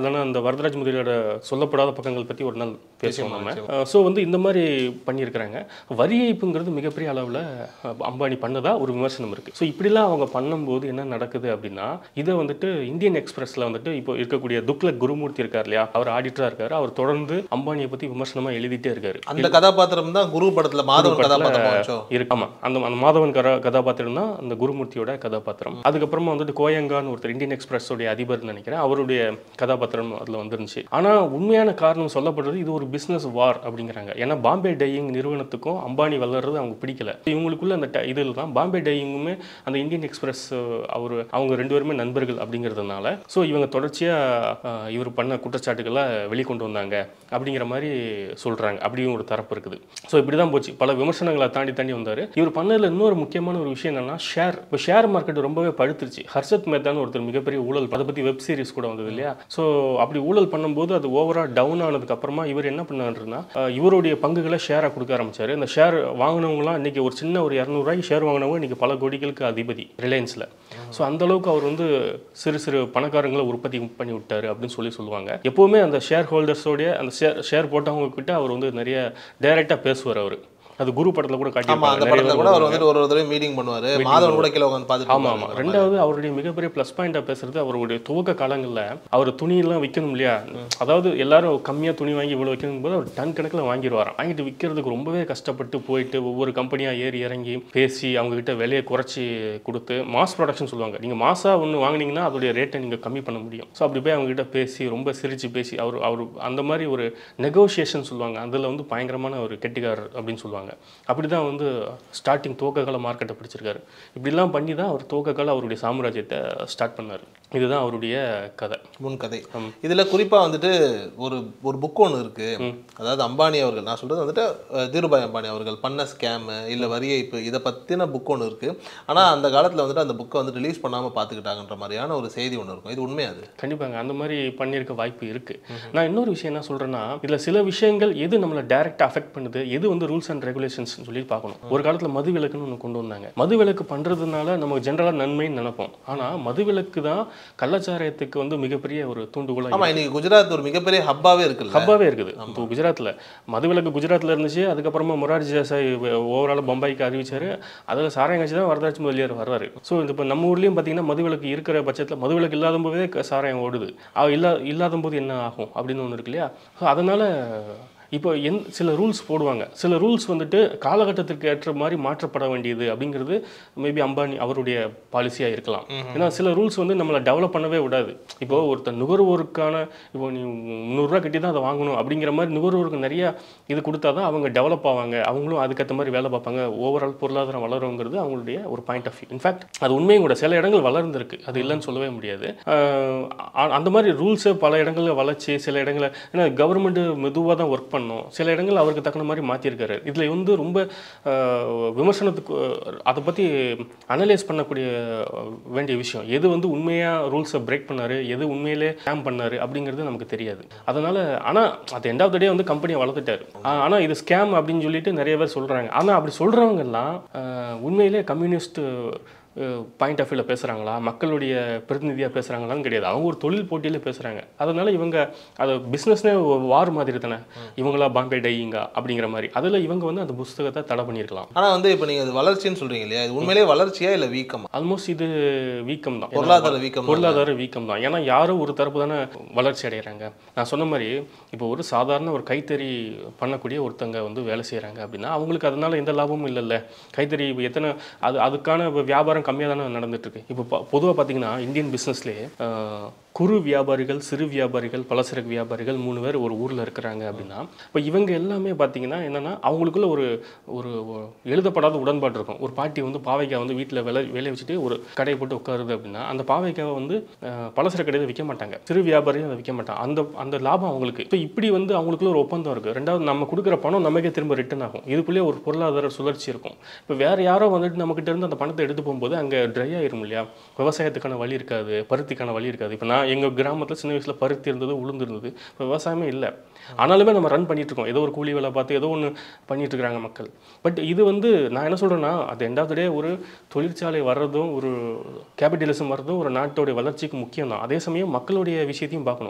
இல்லைன்னா அந்த வரதராஜ் முதலியோட சொல்லப்படாத பக்கங்கள் பற்றி ஒரு நாள் பேசுவோம் நம்ம ஸோ வந்து இந்த மாதிரி பண்ணியிருக்கிறாங்க வரி ஏய்ப்புங்கிறது மிகப்பெரிய அளவில் அம்பானி பண்ணதா ஒரு விமர்சனம் இருக்குது ஸோ இப்படிலாம் அவங்க பண்ணும்போது என்ன நடக்குது அப்படின்னா இதை வந்துட்டு இந்தியன் எக்ஸ்பிரஸில் வந்துட்டு இப்போ இருக்கக்கூடிய துக்லக் குருமூர்த்தி இருக்கார் இல்லையா அவர் ஆடிட்டராக இருக்காரு அவர் தொடர்ந்து அம்பானியை பற்றி விமர்சனமாக எழுதிட்டே இருக்காரு அந்த கதாபாத்திரம் தான் குரு படத்துல மாதவன் கதாபாத்திரம் ஆச்சோ இருக்கு ஆமா அந்த அந்த மாதவன் கரா கதாபாத்திரம் தான் அந்த குருமூர்த்தியோட கதாபாத்திரம் அதுக்கப்புறமா வந்துட்டு கோயங்கான்னு ஒருத்தர் இந்தியன் எக்ஸ்பிரஸோடைய அதிபர்னு நினைக்கிறேன் அவருடைய கதாபாத்திரம் அதில் வந்துருந்துச்சு ஆனா உண்மையான காரணம் சொல்லப்படுறது இது ஒரு பிசினஸ் வார் அப்படிங்கிறாங்க ஏன்னா பாம்பே டையிங் நிறுவனத்துக்கும் அம்பானி வளர்றது அவங்க பிடிக்கல இவங்களுக்குள்ள அந்த ட- இதில் தான் பாம்பே டையிங்குமே அந்த இந்தியன் எக்ஸ்பிரஸ் அவர் அவங்க ரெண்டு பேருமே நண்பர்கள் அப்படிங்கிறதுனால ஸோ இவங்க தொடர்ச்சியாக இவர் பண்ண குற்றச்சாட்டுகளை வெளிக்கொண்டு வந்தாங்க அப்படிங்கிற மாதிரி சொல்றாங்க அப்படியும் ஒரு தரப்பு இருக்குது ஸோ இப்படி தான் போச்சு பல விமர்சனங்களை தாண்டி தாண்டி வந்தார் இவர் பண்ணதில் இன்னொரு முக்கியமான ஒரு விஷயம் என்னன்னா ஷேர் இப்போ ஷேர் மார்க்கெட் ரொம்பவே படுத்துருச்சு ஹர்ஷத் மேத்தான்னு ஒருத்தர் மிகப்பெரிய ஊழல் அதை பற்றி வெப் சீரிஸ் கூட வந்தது இல்லையா ஸோ அப்படி ஊழல் பண்ணும்போது அது ஓவராக டவுன் ஆனதுக்கு அப்புறமா இவர் என்ன பண்ணாருன்னா அஹ், இவருடைய பங்குகளை ஷேராக கொடுக்க ஆரம்பிச்சாரு இந்த ஷேர் வாங்கினவங்களாம் இன்னைக்கு ஒரு சின்ன ஒரு இரநூறுவாய்க்கு ஷேர் வாங்கினவங்க இன்னைக்கு பல கோடிகளுக்கு அதிபதி ரிலையன்ஸில் ஸோ அந்த அளவுக்கு அவர் வந்து சிறு சிறு பணக்காரங்களை உற்பத்தி பண்ணி விட்டாரு அப்படின்னு சொல்லி சொல்லுவாங்க எப்போவுமே அந்த ஷேர் ஹோல்டர்ஸோடைய அந்த ஷேர் ஷேர் போட்டவங்க கிட்ட அவர் வந்து நிறைய டைரெக்டாக பேசுவார் அவர் அது குரு படத்தில் கூட ஆமா அந்த காட்டியிருப்பாங்க நிறைய படத்துல பேர் கூட அவர் வந்துட்டு ஒரு ஒரு தடவை மீட்டிங் பண்ணுவாரு மாதவன் கூட கீழே உட்காந்து பார்த்துட்டு ஆமா ஆமா ரெண்டாவது அவருடைய மிகப்பெரிய ப்ளஸ் பாயிண்டா பேசுறது அவருடைய துவக்க காலங்கள்ல அவர் துணியெல்லாம் விற்கணும் இல்லையா அதாவது எல்லாரும் கம்மியா துணி வாங்கி இவ்வளவு விற்கணும் போது அவர் டன் கணக்குல வாங்கிடுவாராம் வாங்கிட்டு விற்கிறதுக்கு ரொம்பவே கஷ்டப்பட்டு போயிட்டு ஒவ்வொரு கம்பெனியா ஏறி இறங்கி பேசி அவங்க கிட்ட விலையை குறைச்சி கொடுத்து மாஸ் ப்ரொடக்ஷன் சொல்லுவாங்க நீங்க மாசா ஒன்று வாங்குனீங்கன்னா அதோடைய ரேட்டை நீங்க கம்மி பண்ண முடியும் ஸோ அப்படி போய் அவங்க கிட்ட பேசி ரொம்ப சிரிச்சு பேசி அவர் அவர் அந்த மாதிரி ஒரு நெகோஷியேஷன் சொல்லுவாங்க அதில் வந்து பயங்கரமான ஒரு கெட்டிக்காரர் அப்படின்னு சொல்லுவாங்க அப்படி தான் வந்து ஸ்டார்டிங் துவக்ககால மார்க்கெட்டை பிடிச்சிருக்காரு இப்படிலாம் பண்ணி தான் அவர் துவக்ககால அவருடைய சாம்ராஜ்யத்தை ஸ்டார்ட் பண்ணார் இதுதான் அவருடைய கதை முன் கதை இதுல குறிப்பா வந்துட்டு ஒரு ஒரு புக் ஒன்று இருக்கு அதாவது அம்பானி அவர்கள் நான் சொல்றது வந்துட்டு அஹ், தீருபாய் அம்பானி அவர்கள் பண்ண ஸ்கேம் இல்ல வரி ஏய்ப்பு இதை பத்தின புக் ஒன்று இருக்கு ஆனா அந்த காலத்துல வந்துட்டு அந்த புக்கை வந்து ரிலீஸ் பண்ணாம பாத்துக்கிட்டாங்கன்ற மாதிரியான ஒரு செய்தி ஒன்று இருக்கும் இது உண்மையாது கண்டிப்பாங்க அந்த மாதிரி பண்ணியிருக்க வாய்ப்பு இருக்கு நான் இன்னொரு விஷயம் என்ன சொல்றேன்னா இதுல சில விஷயங்கள் எது நம்மளை டைரக்டா அஃபெக்ட் பண்ணுது எது வந்து ரூல்ஸ் அண்ட் ரெகுலேஷன்ஸ் சொல்லி பார்க்கணும் ஒரு காலத்துல மது விலக்குன்னு ஒன்று கொண்டு வந்தாங்க மது விலக்கு பண்றதுனால நமக்கு ஜென்ரலா நன்மைன்னு நினைப்போம் ஆனா மது விலக்கு தான் கள்ளச்சாராயத்துக்கு வந்து மிகப்பெரிய ஒரு தூண்டுகோலா ஆமா இன்னைக்கு குஜராத் ஒரு மிகப்பெரிய ஹப்பாவே இருக்குல்ல ஹப்பாவே இருக்குது இப்போ குஜராத்தில் மதுவிலக்கு குஜராத்தில் இருந்துச்சு அதுக்கப்புறமா மொரார்ஜி தேசாய் ஓவரால் பம்பாய்க்கு அறிவிச்சாரு அதில் சாராயம் கட்சி தான் வரதராஜ் முதலியார் வர்றாரு ஸோ இப்போ நம்ம ஊர்லேயும் பார்த்தீங்கன்னா மதுவிலக்கு இருக்கிற பட்சத்தில் மதுவிலக்கு இல்லாத போதே க- சாராயம் ஓடுது அவ இல்லா இல்லாத போது என்ன ஆகும் அப்படின்னு ஒன்று இருக்கு இல்லையா ஸோ அதனால் இப்போ எந் சில ரூல்ஸ் போடுவாங்க சில ரூல்ஸ் வந்துட்டு காலகட்டத்திற்கு ஏற்ற மாதிரி மாற்றப்பட வேண்டியது அப்படிங்கிறது மேபி அம்பானி அவருடைய பாலிசியாக இருக்கலாம் ஏன்னா சில ரூல்ஸ் வந்து நம்மளை டெவலப் பண்ணவே விடாது இப்போ ஒருத்தர் நுகர்வோருக்கான இப்போ நீ முந்நூறுரூவா கட்டி தான் அதை வாங்கணும் அப்படிங்கிற மாதிரி நுகர்வோருக்கு நிறைய இது கொடுத்தா தான் அவங்க டெவலப் ஆவாங்க அவங்களும் அதுக்கேற்ற மாதிரி வேலை பார்ப்பாங்க ஓவரால் பொருளாதாரம் வளருங்கிறது அவங்களுடைய ஒரு பாயிண்ட் ஆஃப் வியூ இன்ஃபேக்ட் அது உண்மையும் கூட சில இடங்கள் வளர்ந்துருக்கு அது இல்லைன்னு சொல்லவே முடியாது ஆஹ் அ- அந்த மாதிரி ரூல்ஸை பல இடங்களில் வளர்ச்சி சில இடங்களில் ஏன்னா கவர்மெண்ட் மெதுவாக தான் ஒர்க் பண்ணும் சில இடங்கள் அவருக்கு தக்கன மாதிரி மாற்றிருக்காரு இதில் வந்து ரொம்ப ஆஹ், விமர்சனத்துக்கு அதை பற்றி அனலைஸ் பண்ணக்கூடிய வேண்டிய விஷயம் எது வந்து உண்மையாக ரூல்ஸை பிரேக் பண்ணாரு எது உண்மையிலே ஸ்கேம் பண்ணாரு அப்படிங்கிறது நமக்கு தெரியாது அதனால ஆனால் at the end of the day வந்து கம்பெனியை வளர்த்துட்டாரு ஆ- ஆனா இது ஸ்கேம் அப்படின்னு சொல்லிட்டு நிறைய பேர் சொல்றாங்க ஆனா அப்படி சொல்றவங்க எல்லாம் ஆஹ், உண்மையிலே கம்யூனிஸ்ட் பாயிண்ட் ஆஃப் வியூவில் பேசுகிறாங்களா மக்களுடைய பிரதிநிதியாக பேசுகிறாங்களான்னு கிடையாது அவங்க ஒரு தொழில் போட்டியில் பேசுகிறாங்க அதனால இவங்க அது பிஸ்னஸ்னே வார் மாதிரி தானே இவங்களா பாம்பே டையிங்கா அப்படிங்கிற மாதிரி அதில் இவங்க வந்து அந்த புஸ்தகத்தை தடை பண்ணியிருக்கலாம் ஆனா வந்து இப்போ நீங்க அது வளர்ச்சின்னு சொல்றீங்க இல்லையா இது உண்மையிலேயே வளர்ச்சியா இல்ல வீக்கமா ஆல்மோஸ்ட் இது வீக்கம் தான் பொருளாதார வீக்கம் பொருளாதார வீக்கம் தான் ஏன்னா யாரும் ஒரு தரப்பு தானே வளர்ச்சி அடைகிறாங்க நான் சொன்ன மாதிரி இப்போ ஒரு சாதாரண ஒரு கைத்தறி பண்ணக்கூடிய ஒருத்தங்க வந்து வேலை செய்கிறாங்க அப்படின்னா அவங்களுக்கு அதனால எந்த லாபமும் இல்லைல்ல கைத்தறி இப்போ எத்தனை அது அதுக்கான இப்போ வியாபாரம் கம்மியாக தானே நடந்துட்டு இருக்கு இப்போ பொதுவாக பார்த்தீங்கன்னா இந்தியன் பிஸ்னஸ்லேயே குறு வியாபாரிகள் சிறு வியாபாரிகள் பலசரக்கு வியாபாரிகள் மூணு பேர் ஒரு ஊரில் இருக்கிறாங்க அப்படின்னா இப்போ இவங்க எல்லாமே பார்த்தீங்கன்னா என்னன்னா அவங்களுக்குள்ள ஒரு ஒரு ஒரு எழுதப்படாத உடன்பாடு இருக்கும் ஒரு பாட்டி வந்து பாவைக்காய் வந்து வீட்டில் விளை விளைய வச்சுட்டு ஒரு கடையை போட்டு உட்காருது அப்படின்னா அந்த பாவைக்காவை வந்து அஹ், பலசர கடையில் விற்க மாட்டாங்க சிறு வியாபாரியும் அதை விற்க மாட்டாங்க அந்த அந்த லாபம் அவங்களுக்கு இப்போ இப்படி வந்து அவங்களுக்குள்ள ஒரு ஒப்பந்தம் இருக்குது ரெண்டாவது நம்ம கொடுக்குற பணம் நமக்கே திரும்ப ரிட்டர்ன் ஆகும் இதுக்குள்ளேயே ஒரு பொருளாதார சுழற்சி இருக்கும் இப்போ வேற யாரோ வந்துட்டு நம்மகிட்ட இருந்து அந்த பணத்தை எடுத்து போகும்போது அங்கே ட்ரை ஆயிரும் இல்லையா விவசாயத்துக்கான வழி இருக்காது பருத்திக்கான வழி இருக்காது இப்போ நான் எங்கள் கிராமத்தில் சின்ன வயசில் பருத்தி இருந்தது உளுந்து இருந்தது இப்போ விவசாயமே இல்லை ஆனாலுமே நம்ம ரன் பண்ணிட்டு இருக்கோம் ஏதோ ஒரு கூலி வேலை பார்த்து ஏதோ ஒன்று பண்ணிட்டு இருக்காங்க மக்கள் பட் இது வந்து நான் என்ன சொல்கிறேன்னா அது எண்ட் ஆஃப் த டே ஒரு தொழிற்சாலை வர்றதும் ஒரு கேபிட்டலிசம் வர்றதும் ஒரு நாட்டோடைய வளர்ச்சிக்கு முக்கியம் தான் அதே சமயம் மக்களுடைய விஷயத்தையும் பார்க்கணும்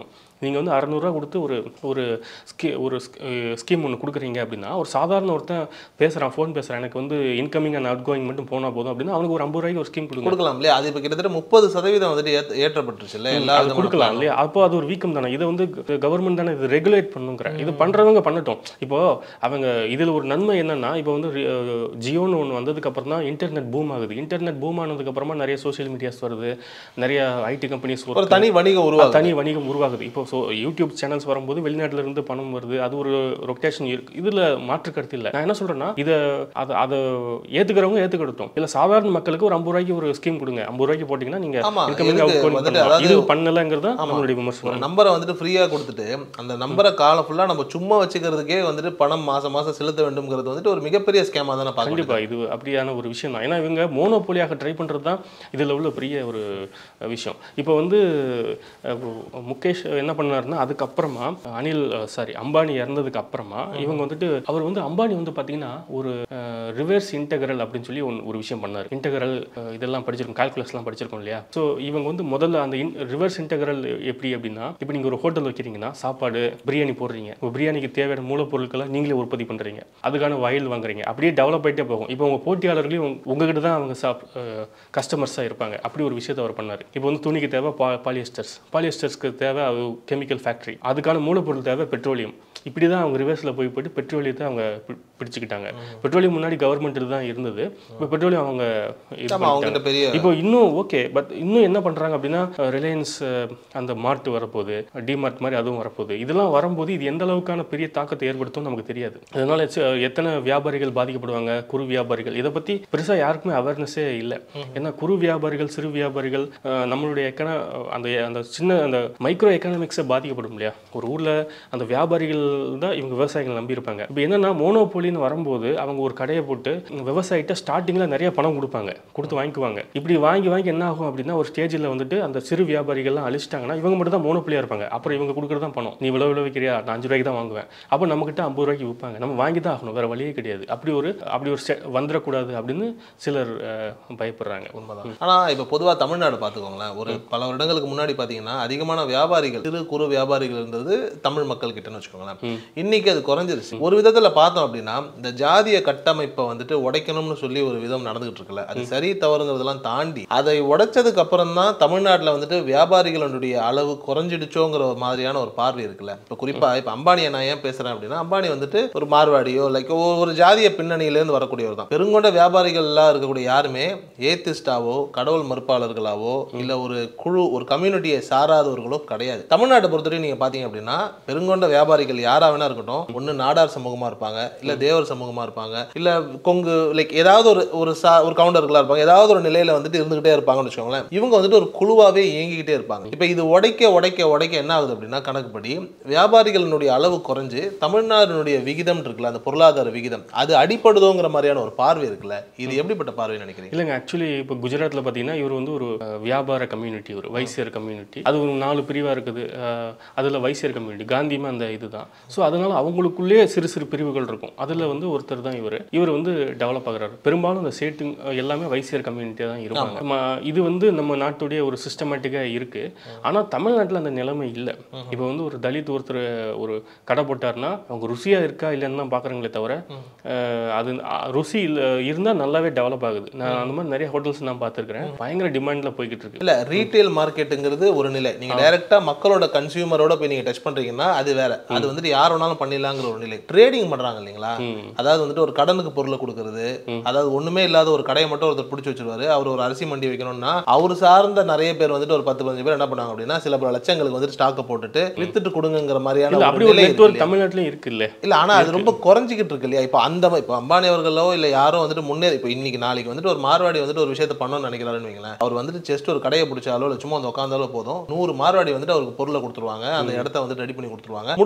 நீங்கள் வந்து அறநூறுவா கொடுத்து ஒரு ஒரு ஸ்கீ ஒரு ஸ்கீம் ஒன்று கொடுக்குறீங்க அப்படின்னா ஒரு சாதாரண ஒருத்தன் பேசுகிறான் ஃபோன் பேசுகிறான் எனக்கு வந்து இன்கமிங் அண்ட் அவுட் கோயிங் மட்டும் போனால் போதும் அப்படின்னா அவனுக்கு ஒரு ஐம்பது ரூபாய்க்கு ஒரு ஸ்கீம் கொடுங்க கொடுக்கலாம் இல்லையா அது இப்போ கிட்டத்தட்ட முப்பது சதவீதம் வந்துட்டு ஏத்த- ஏற்றப்பட்டுருச்சு இல்லை எல்லா அது விதமான கொடுக்கலாம் plan-ம். இல்லையா அப்போ அது ஒரு வீக்கம் தானே இதை வந்து கவர்மெண்ட் தானே இது ரெகுலேட் பண்ணுங்கிற இது பண்றவங்க பண்ணட்டும் இப்போ அவங்க இதுல ஒரு நன்மை என்னன்னா இப்போ வந்து அஹ், ஜியோன்னு ஒன்று வந்ததுக்கு அப்புறம் தான் இன்டர்நெட் பூம் ஆகுது இன்டர்நெட் பூம் ஆனதுக்கு அப்புறமா நிறைய சோஷியல் மீடியாஸ் வருது நிறைய ஐடி கம்பெனிஸ் ஒரு தனி வணிகம் உருவாகும் தனி வணிகம் உருவாகுது இப்போ ஸோ யூடியூப் சேனல்ஸ் வரும்போது வெளிநாட்டுல இருந்து பணம் வருது அது ஒரு ரொட்டேஷன் இருக்கு இதுல மாற்று கருத்து இல்லை நான் என்ன சொல்றேன்னா இதை அதை அதை ஏத்துக்கிறவங்க ஏத்துக்கிட்டோம் இல்ல சாதாரண மக்களுக்கு ஒரு ஐம்பது ரூபாய்க்கு ஒரு ஸ்கீம் கொடுங்க ஐம்பது ரூபாய்க்கு போட்டீங்கன்னா நீங்க ஆமா, incoming, இதுக்கு outgoing வந்துட்டு பண்ணலாம். அதாவது- இது பண்ணலங்கிறது தான் நம்மளுடைய ஒரு விமர்சனம் நம்பரை வந்துட்டு ஃப்ரீயாக கொடுத்துட்டு அந்த நம்பரை காலம் ஃபுல்லாக நம்ம சும்மா வச்சுக்கிறதுக்கே வந்துட்டு பணம் மாசம் மாசம் செலுத்த வேண்டும்ங்கிறது வந்துட்டு ஒரு மிகப்பெரிய ஸ்கேமாக தானே பார்க்க கண்டிப்பா இது அப்படியான ஒரு விஷயம் தான் ஏன்னா இவங்க மோனோபோலியாக ட்ரை பண்றது தான் இதுல உள்ள பெரிய ஒரு அஹ், விஷயம் இப்போ வந்து அஹ், முகேஷ் என்ன பண்ணாருன்னா அதுக்கப்புறமா அனில் சாரி அம்பானி இறந்ததுக்கு அப்புறமா இவங்க வந்துட்டு அவர் வந்து அம்பானி வந்து பாத்தீங்கன்னா ஒரு ரிவர்ஸ் இன்டெகரல் அப்படின்னு சொல்லி ஒன்று ஒரு விஷயம் பண்ணார் இன்டெகரல் இதெல்லாம் படிச்சிருக்கோம் கால்குலஸ்லாம் படிச்சிருக்கோம் இல்லையா ஸோ இவங்க வந்து முதல்ல அந்த ரிவர்ஸ் இன்டெகரல் எப்படி அப்படின்னா இப்போ நீங்கள் ஒரு ஹோட்டல் வைக்கிறீங்கன்னா சாப்பாடு பிரியாணி போடுறீங்க இப்போ பிரியாணிக்கு தேவையான மூலப்பொருட்களை நீங்களே உற்பத்தி பண்ணுறீங்க அதுக்கான வயல் வாங்குறீங்க அப்படியே டெவலப் ஆகிட்டே போகும் இப்போ உங்கள் போட்டியாளர்களையும் உங்க- உங்ககிட்ட தான் அவங்க சாப் கஸ்டமர்ஸாக இருப்பாங்க அப்படி ஒரு விஷயத்தை அவர் பண்ணார் இப்போ வந்து துணிக்கு தேவை பா பாலியஸ்டர்ஸ் பாலியஸ்டர்ஸ்க்கு தேவை அது கெமிக்கல் ஃபேக்ட்ரி அதுக்கான மூலப்பொருள் தேவை பெட்ரோலியம் இப்படி தான் அவங்க ரிவர்ஸில் போய் போயிட்டு பெட்ரோலியத்தை அவங்க பி- பிடிச்சுக்கிட்டாங்க பெட்ரோலியம் முன்னாடி கவர்மெண்ட்டில் தான் இருந்தது இப்போ பெட்ரோலியம் அவங்க இது ஆமா அவங்ககிட்ட பண்ணிட்டாங்க. பெரிய இப்போ இன்னும் ஓகே பட் இன்னும் என்ன பண்றாங்க அப்படின்னா ரிலையன்ஸ் அந்த மார்ட் வரப்போகுது டிமார்ட் மாதிரி அதுவும் வரப்போகுது இதெல்லாம் வரும்போது இது எந்த அளவுக்கான பெரிய தாக்கத்தை ஏற்படுத்தும் நமக்கு தெரியாது அதனால சி- எத்தனை வியாபாரிகள் பாதிக்கப்படுவாங்க குறு வியாபாரிகள் இதை பத்தி பெருசா யாருக்குமே அவேர்னஸே இல்லை ஏன்னா குறு வியாபாரிகள் சிறு வியாபாரிகள் அஹ், நம்மளுடைய எக்கன அந்த அந்த சின்ன அந்த மைக்ரோ எக்கனாமிக்ஸை பாதிக்கப்படும் இல்லையா ஒரு ஊர்ல அந்த வியாபாரிகள் தான் இவங்க விவசாயிகள் நம்பி இருப்பாங்க இப்போ என்னன்னா மோனோபோலின்னு வரும்போது அவங்க ஒரு கடையை போட்டு விவசாயிட்ட ஸ்டார்டிங்ல நிறைய பணம் கொடுப்பாங்க கொடுத்து வாங்கிக்குவாங்க இப்படி வாங்கி வாங்கி என்ன ஆகும் அப்படின்னா ஒரு ஸ்டேஜில் வந்துட்டு அந்த சிறு வியாபாரிகள்லாம் அழிச்சிட்டாங்கன்னா இவங்க மட்டும் தான் மோனோபிளியாக இருப்பாங்க அப்புறம் இவங்க கொடுக்குறது தான் பணம் நீ இவ்வளோ விளைவிக்கிறியா நான் அஞ்சு ரூபாய்க்கு தான் வாங்குவேன் அப்போ நம்மகிட்ட ஐம்பது ரூபாய்க்கு விற்பாங்க நம்ம வாங்கி தான் ஆகணும் வேற வழியே கிடையாது அப்படி ஒரு அப்படி ஒரு ஸ்டே- வந்துடக்கூடாது அப்படின்னு சிலர் அஹ், பயப்படுறாங்க உண்மைதான் ஆனா இப்ப பொதுவா தமிழ்நாடு பாத்துக்கோங்களேன் ஒரு பல வருடங்களுக்கு முன்னாடி பாத்தீங்கன்னா அதிகமான வியாபாரிகள் சிறு குறு வியாபாரிகள் இருந்தது தமிழ் மக்கள் கிட்டன்னு வச்சுக்கோங்களேன் இன்னைக்கு அது குறைஞ்சிருச்சு ஒரு விதத்துல பார்த்தோம் அப்படின்னா இந்த ஜாதிய கட்டமைப்பை வந்துட்டு உடைக்கணும்னு சொல்லி ஒரு விதம் நடந்துகிட்டு இருக்குல்ல அது சரி தவறுங்கிறதெல்லாம் தாண்டி அதை உடைச்சதுக்கு அப்புறம் தான் தமிழ்நாட்டுல வந்துட்டு வியாபாரிகளுடைய அளவு குறைஞ்சிடுச்சோங்கிற ஒரு மாதிரியான ஒரு பார்வை இருக்குல்ல இப்ப குறிப்பா இப்ப அம்பானியை நான் ஏன் பேசுறேன் அப்படின்னா அம்பானி வந்துட்டு ஒரு மார்வாடியோ லைக் ஒரு ஜாதிய பின்னணியிலேருந்து வரக்கூடியவர் தான் பெருங்கொண்ட வியாபாரிகள்லாம் இருக்கக்கூடிய யாருமே ஏத்திஸ்டாவோ கடவுள் மறுப்பாளர்களாவோ இல்ல ஒரு குழு ஒரு கம்யூனிட்டியை சாராதவர்களோ கிடையாது தமிழ்நாட்டை பொறுத்தவரைக்கும் நீங்க பாத்தீங்க அப்படின்னா பெருங்கொண்ட வியாபாரிகள் யாரா வேணா இருக்கட்டும் ஒண்ணு நாடார் சமூகமா இருப்பாங்க இல்ல தேவர் சமூகமா இருப்பாங்க இல்ல கொங்கு லைக் ஏதாவது ஒரு ஒரு சா ஒரு கவுண்டர்களா இருப்பாங்க ஏதாவது ஒரு நிலையில வந்துட்டு இருந்துகிட்டே இருப்பாங்கன்னு வச்சுக்கோங்களேன் இவங்க வந்துட்டு ஒரு குழுவாவே இயங்கிக்கிட்டே இருப்பாங்க இப்போ இது உடைக்க உடைக்க உடைக்க என்ன ஆகுது அப்படின்னா கணக்குப்படி வியாபாரிகளினுடைய அளவு குறைஞ்சு தமிழ்நாட்டினுடைய விகிதம் இருக்குல்ல அந்த பொருளாதார விகிதம் அது அடிப்படுதோங்கிற மாதிரியான ஒரு பார்வை இருக்குல்ல இது எப்படிப்பட்ட பார்வை நினைக்கிறீங்க இல்லைங்க ஆக்சுவலி இப்போ குஜராத்தில் பார்த்தீங்கன்னா இவர் வந்து ஒரு அஹ், வியாபார கம்யூனிட்டி ஒரு வைசியர் கம்யூனிட்டி அது ஒரு நாலு பிரிவாக இருக்குது அதில் வைசியர் கம்யூனிட்டி காந்தியுமே அந்த இதுதான் ஸோ அதனால அவங்களுக்குள்ளேயே சிறு சிறு பிரிவுகள் இருக்கும் அதில் வந்து ஒருத்தர் தான் இவர் இவர் வந்து டெவலப் ஆகுறாரு பெரும்பாலும் இந்த சேட்டு எல்லாமே வைசியர் கம்யூனிட்டியாக தான் இருப்பாங்க நம்ம இது வந்து நம்ம நாட்டுடைய ஒரு சிஸ்டமேட்டிக்காக இருக்குது ஆனால் தமிழ்நாட்டில் அந்த நிலைமை இல்லை இப்போ வந்து ஒரு தலித் ஒருத்தர் ஒரு கடை போட்டாருன்னா அவங்க ருசியாக இருக்கா இல்லைன்னு தான் பார்க்குறாங்களே தவிர அஹ், அது அஹ், ருசி இல்லை இருந்தால் நல்லாவே டெவலப் ஆகுது நான் அந்த மாதிரி நிறைய ஹோட்டல்ஸ் நான் பார்த்துருக்கிறேன் பயங்கர டிமாண்டில் போய்கிட்டு இருக்கு இல்ல ரீட்டைல் மார்க்கெட்டுங்கிறது ஒரு நிலை நீங்க டைரக்டா மக்களோட கன்சியூமரோட போய் நீங்க டச் பண்றீங்கன்னா அது வேற அது வந்துட்டு யார் வேணாலும் பண்ணிடலாங்கிற ஒரு நிலை ட்ரேடிங் பண்றாங்க இல்லைங்களா அதாவது வந்துட்டு ஒரு கடனுக்கு பொருளை கொடுக்கறது அதாவது ஒண்ணுமே இல்லாத ஒரு கடையை மட்டும் ஒருத்தர் பிடிச்சி வச்சிருவாரு அவர் ஒரு அரிசி மண்டி வைக்கணும்னா அவர் சார்ந்த நிறைய பேர் வந்துட்டு ஒரு பத்து பதினஞ்சு பேர் என்ன பண்ணாங்க அப்படின்னா சில பல லட்சங்களுக்கு வந்துட்டு ஸ்டாக்கை போட்டுட்டு வித்துட்டு கொடுங்கிற மாதிரியான இல்லை ஒரு அப்படி ஒரு நிலை இருக்கு நெட்வொர்க் இல்லையா? தமிழ்நாட்டிலையும் இருக்கு இல்லை இல்ல ஆனா அது ரொம்ப குறைஞ்சிக்கிட்டு இருக்கு இல்லையா இப்போ அந்த மா- இப்போ அம்பானி அவர்களோ இல்ல யாரோ வந்துட்டு முன்னேறி இப்போ இன்னைக்கு நாளைக்கு வந்துட்டு ஒரு மார்வாடி வந்துட்டு ஒரு விஷயத்தை பண்ணணும்னு நினைக்கிறாருன்னு வைங்களேன் அவர் வந்துட்டு ஜஸ்ட் ஒரு கடையை பிடிச்சாலோ இல்ல சும்மா வந்து உட்காந்தாலோ போதும் நூறு மார்வாடி வந்துட்டு அவருக்கு பொருளை கொடுத்துருவாங்க அந்த இடத்த வந்து ரெடி பண்ணி கொடுத்துருவாங்க முடிச்சுட்டு எனக்கு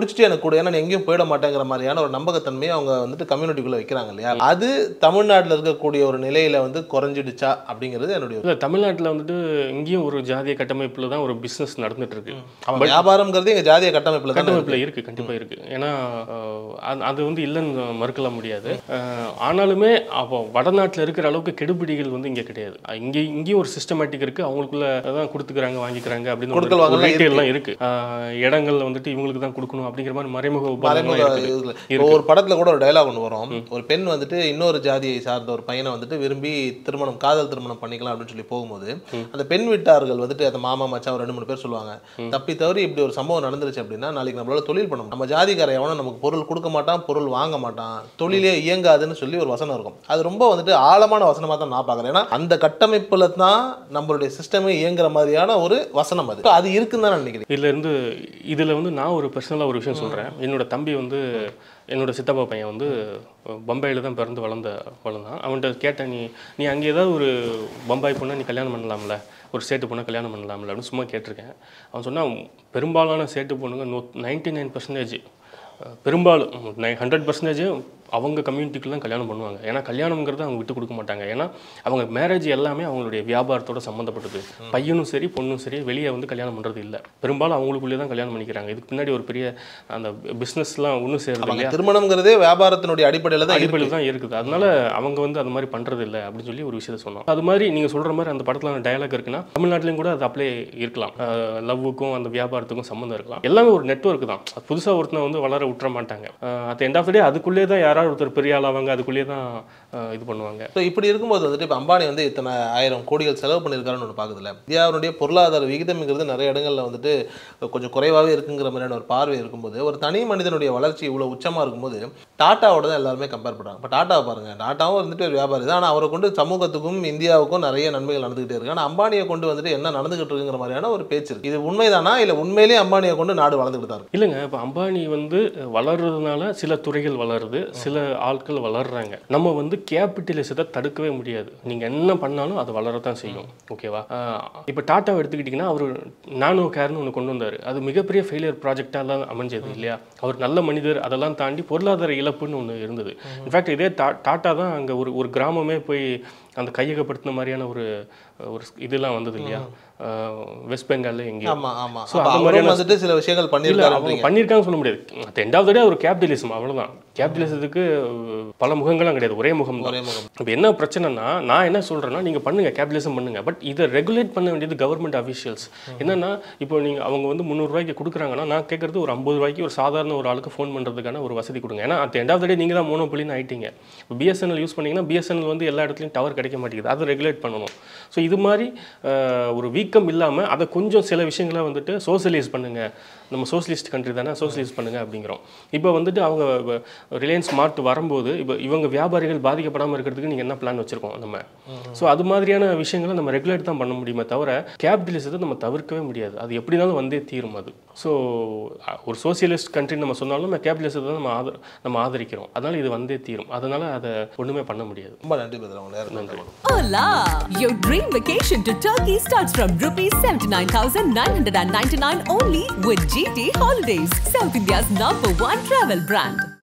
கூட ஏன்னா நீ எங்கேயும் போயிட மாட்டேங்கிற மாதிரியான ஒரு நம்பகத்தன்மையை அவங்க வந்துட்டு கம்யூனிட்டிக்குள்ள வைக்கிறாங்க இல்லையா அது தமிழ்நாட்டில் இருக்கக்கூடிய ஒரு நிலையில வந்து குறைஞ்சிடுச்சா அப்படிங்கிறது என்னுடைய இல்லை தமிழ்நாட்டில் வந்துட்டு இங்கேயும் ஒரு ஜாதிய கட்டமைப்பில் தான் ஒரு பிஸ்னஸ் நடந்துட்டு இருக்கு அவன் வியாபாரம்ங்கிறது எங்க ஜாதிய கட்டமைப்புல தான் கட்டமைப்பில் இருக்கு கண்டிப்பா இருக்கு ஏன்னா அஹ், அது- அது வந்து இல்லைன்னு மறுக்கல முடியாது அஹ், ஆனாலுமே அப்போ வடநாட்டில் இருக்கிற அளவுக்கு கெடுபிடிகள் வந்து இங்கே கிடையாது இங்கே இங்கேயும் ஒரு சிஸ்டமேட்டிக் இருக்கு அவங்களுக்குள்ள தான் கொடுத்துக்கிறாங்க வாங்கிக்கிறாங்க அப்படின்னு கொடுக்கல் வாங்கல்லாம் ஒரு ரீட்டைல்லாம் இருக்கு அஹ், இடங்கள் வந்துட்டு இவங்களுக்கு தான் கொடுக்கணும் அப்படிங்கிற மாதிரி மறைமுக ஒப்பந்தங்கள்லாம் மறைமுக இருக்குது. இதுல. இப்போ ஒரு படத்துல கூட ஒரு டயலாக் ஒன்று வரும் ஒரு பெண் வந்துட்டு இன்னொரு ஜாதியை சார்ந்த ஒரு பையனை வந்துட்டு விரும்பி திருமணம் காதல் திருமணம் பண்ணிக்கலாம் அப்படின்னு சொல்லி போகும்போது அந்த பெண் வீட்டார்கள் வந்துட்டு அந்த மாமா மச்சான் ஒரு ரெண்டு மூணு பேர் சொல்லுவாங்க தப்பி தவறி இப்படி ஒரு சம்பவம் நடந்துருச்சு அப்படின்னா நாளைக்கு நம்மளால தொழில் பண்ண முடியும். நம்ம ஜாதிக்கார எவனும் நமக்கு பொருள் கொடுக்க மாட்டான் பொருள் வாங்க மாட்டான் தொழிலே இயங்காதுன்னு சொல்லி ஒரு வசனம் இருக்கும் அது ரொம்ப வந்துட்டு ஆழமான வசனமா தான் நான் பார்க்குறேன் ஏன்னா அந்த கட்டமைப்புல தான் நம்மளுடைய சிஸ்டமே இயங்குற மாதிரியான ஒரு வசனம் அது அது இருக்குன்னு தான் நான் நினைக்கிறேன் இதுல இருந்து இதுல வந்து நான் ஒரு பர்சனலாக ஒரு விஷயம் சொல்றேன் என்னோட தம்பி வந்து என்னோட சித்தப்பா பையன் வந்து பம்பாயில் தான் பிறந்து வளர்ந்த வளர்ந்தான் அவன்கிட்ட கேட்டேன் நீ நீ அங்கே ஏதாவது ஒரு பம்பாய் பொண்ணை நீ கல்யாணம் பண்ணலாம்ல ஒரு சேட்டு பொண்ணை கல்யாணம் பண்ணலாம்ல அப்படின்னு சும்மா கேட்டிருக்கேன் அவன் சொன்னான் பெரும்பாலான சேட்டு பொண்ணுங்க நூ நைன்டி நைன் பர்சன்டேஜ் பெரும்பாலும் ஹண்ட்ரட் பர்சன்டேஜ் அவங்க கம்யூனிட்டிக்குள்ள தான் கல்யாணம் பண்ணுவாங்க ஏன்னா கல்யாணம்ங்கிறத அவங்க விட்டு கொடுக்க மாட்டாங்க ஏன்னா அவங்க மேரேஜ் எல்லாமே அவங்களுடைய வியாபாரத்தோட சம்மந்தப்பட்டது பையனும் சரி பொண்ணும் சரி வெளியே வந்து கல்யாணம் பண்ணுறது இல்லை பெரும்பாலும் அவங்களுக்குள்ளே தான் கல்யாணம் பண்ணிக்கிறாங்க இதுக்கு பின்னாடி ஒரு பெரிய அந்த பிஸ்னஸ்லாம் ஒன்றும் சேருது அவங்க இல்லையா திருமணம்ங்கிறதே வியாபாரத்தினுடைய அடிப்படையில தான் இருக்கு. அடிப்படையில் தான் இருக்குது அதனால அவங்க வந்து அது மாதிரி பண்றது இல்லை அப்படின்னு சொல்லி ஒரு விஷயத்த சொன்னோம் அது மாதிரி நீங்க சொல்ற மாதிரி அந்த படத்துல டயலாக் இருக்குன்னா தமிழ்நாட்டிலையும் கூட அது அப்ளை இருக்கலாம் லவ்வுக்கும் அந்த வியாபாரத்துக்கும் சம்மந்தம் இருக்கலாம் எல்லாமே ஒரு நெட்வொர்க் தான் அது புதுசா ஒருத்தனை வந்து வளர விட்டுற மாட்டாங்க அட் எண்ட் ஆஃப் டே அதுக்குள்ளே தான் யாராவது ஒருத்தர் பெரிய ஆளாவாங்க அதுக்குள்ளேயே தான் அஹ், இது பண்ணுவாங்க ஸோ இப்படி இருக்கும்போது வந்துட்டு இப்போ அம்பானி வந்து இத்தனை ஆயிரம் கோடிகள் செலவு பண்ணியிருக்காருன்னு ஒன்று பார்க்குதுல இந்தியாவுடைய பொருளாதார விகிதம்ங்கிறது நிறைய இடங்கள்ல வந்துட்டு கொஞ்சம் குறைவாகவே இருக்குங்கிற மாதிரியான ஒரு பார்வை இருக்கும்போது ஒரு தனி மனிதனுடைய வளர்ச்சி இவ்வளோ உச்சமாக இருக்கும்போது டாட்டாவோட தான் எல்லாருமே கம்பேர் பண்ணுறாங்க இப்போ டாட்டாவை பாருங்க டாட்டாவும் வந்துட்டு ஒரு வியாபாரி தான் ஆனால் அவரை கொண்டு சமூகத்துக்கும் இந்தியாவுக்கும் நிறைய நன்மைகள் நடந்துகிட்டே இருக்கு ஆனால் அம்பானியை கொண்டு வந்துட்டு என்ன நடந்துகிட்டு இருக்குங்கிற மாதிரியான ஒரு பேச்சு இருக்கு இது உண்மைதானா இல்லை உண்மையிலேயே அம்பானியை கொண்டு நாடு வளர்ந்துகிட்டு தான் இருக்கு இல்லைங்க இப்போ அம்பானி வந்து வளர்றதுனால சில துறைகள் வளருது சில ஆட்கள் வளர்றாங்க நம்ம வந்து கேபிட்டலிசத்தை தடுக்கவே முடியாது நீங்கள் என்ன பண்ணாலும் அது வளரத்தான் செய்யும் ஓகேவா இப்போ டாட்டாவை எடுத்துக்கிட்டிங்கன்னா அவர் நானோ கேர்னு ஒன்று கொண்டு வந்தார் அது மிகப்பெரிய ஃபெயிலியர் ப்ராஜெக்டாலாம் அமைஞ்சது இல்லையா அவர் நல்ல மனிதர் அதெல்லாம் தாண்டி பொருளாதார இழப்புன்னு ஒன்று இருந்தது இன்ஃபேக்ட் இதே டா டாட்டா தான் அங்கே ஒரு ஒரு கிராமமே போய் அந்த கையகப்படுத்தின மாதிரியான ஒரு ஒரு இதெல்லாம் வந்தது இல்லையா வெஸ்ட் பெங்கால்ல எங்கேயோ ஆமா ஆமா So, அப்ப அந்த அவரும் மாதிரியான- வந்துட்டு சில விஷயங்கள் இல்ல பண்ணியிருக்காரு அவங்க பண்ணியிருக்காங்க சொல்ல முடியாது அட் எண்ட் ஆஃப் டே ஒரு கேபிட்டலிசம் அவ்வளவுதான் கேபிட்டலிசத்துக்கு பல முகங்கள்லாம் கிடையாது ஒரே முகம் ஒரே முகம். இப்போ என்ன பிரச்சனைனா நான் என்ன சொல்றேன்னா நீங்க பண்ணுங்க கேபிட்டலிசம் பண்ணுங்க பட் இதை ரெகுலேட் பண்ண வேண்டியது கவர்மெண்ட் அஃபிஷியல்ஸ் என்னன்னா இப்போ நீங்க அவங்க வந்து முந்நூறு ரூபாய்க்கு கொடுக்குறாங்கன்னா நான் கேட்கறது ஒரு ஐம்பது ரூபாய்க்கு ஒரு சாதாரண ஒரு ஆளுக்கு ஃபோன் பண்றதுக்கான ஒரு வசதி கொடுங்க ஏன்னா அட் எண்ட் ஆஃப் டே நீங்க தான் மோனோபொலின்னு ஆயிட்டீங்க பிஎஸ்என்எல் யூஸ் பண்ணீங்கன்னா பிஎஸ்என்எல் வந்து எல்லா இடத்துலையும் டவர் கிடைக்க மாட்டேங்குது அதை ரெகுலேட் பண்ணணும் ஸோ இது மாதிரி அஹ், ஒரு வீக்கம் இல்லாம அதை கொஞ்சம் சில விஷயங்களை வந்துட்டு சோஷியலைஸ் பண்ணுங்க நம்ம சோஷியலிஸ்ட் கண்ட்ரி தானே சோஷியலைஸ் பண்ணுங்க அப்படிங்கிறோம் இப்போ வந்துட்டு அவங்க ரிலையன்ஸ் ஸ்மார்ட் வரும்போது இப்போ இவங்க வியாபாரிகள் பாதிக்கப்படாமல் இருக்கிறதுக்கு நீங்கள் என்ன பிளான் வச்சிருக்கோம் நம்ம ஸோ அது மாதிரியான விஷயங்களை நம்ம ரெகுலேட் தான் பண்ண முடியுமே தவிர கேபிட்டலிசத்தை நம்ம தவிர்க்கவே முடியாது அது எப்படினாலும் வந்தே தீரும் அது ஸோ ஒரு சோஷியலிஸ்ட் கண்ட்ரி நம்ம சொன்னாலும் நம்ம கேபிட்டலிசத்தை தான் நம்ம ஆதர நம்ம ஆதரிக்கிறோம் அதனால இது வந்தே தீரும் அதனால அதை ஒன்றுமே பண்ண முடியாது ரொம்ப நன்றி பதில் அவங்க நேரம் நன்றி Hola! Your dream vacation to Turkey starts from rupees 79,999 only with GT Holidays, South India's number one travel brand.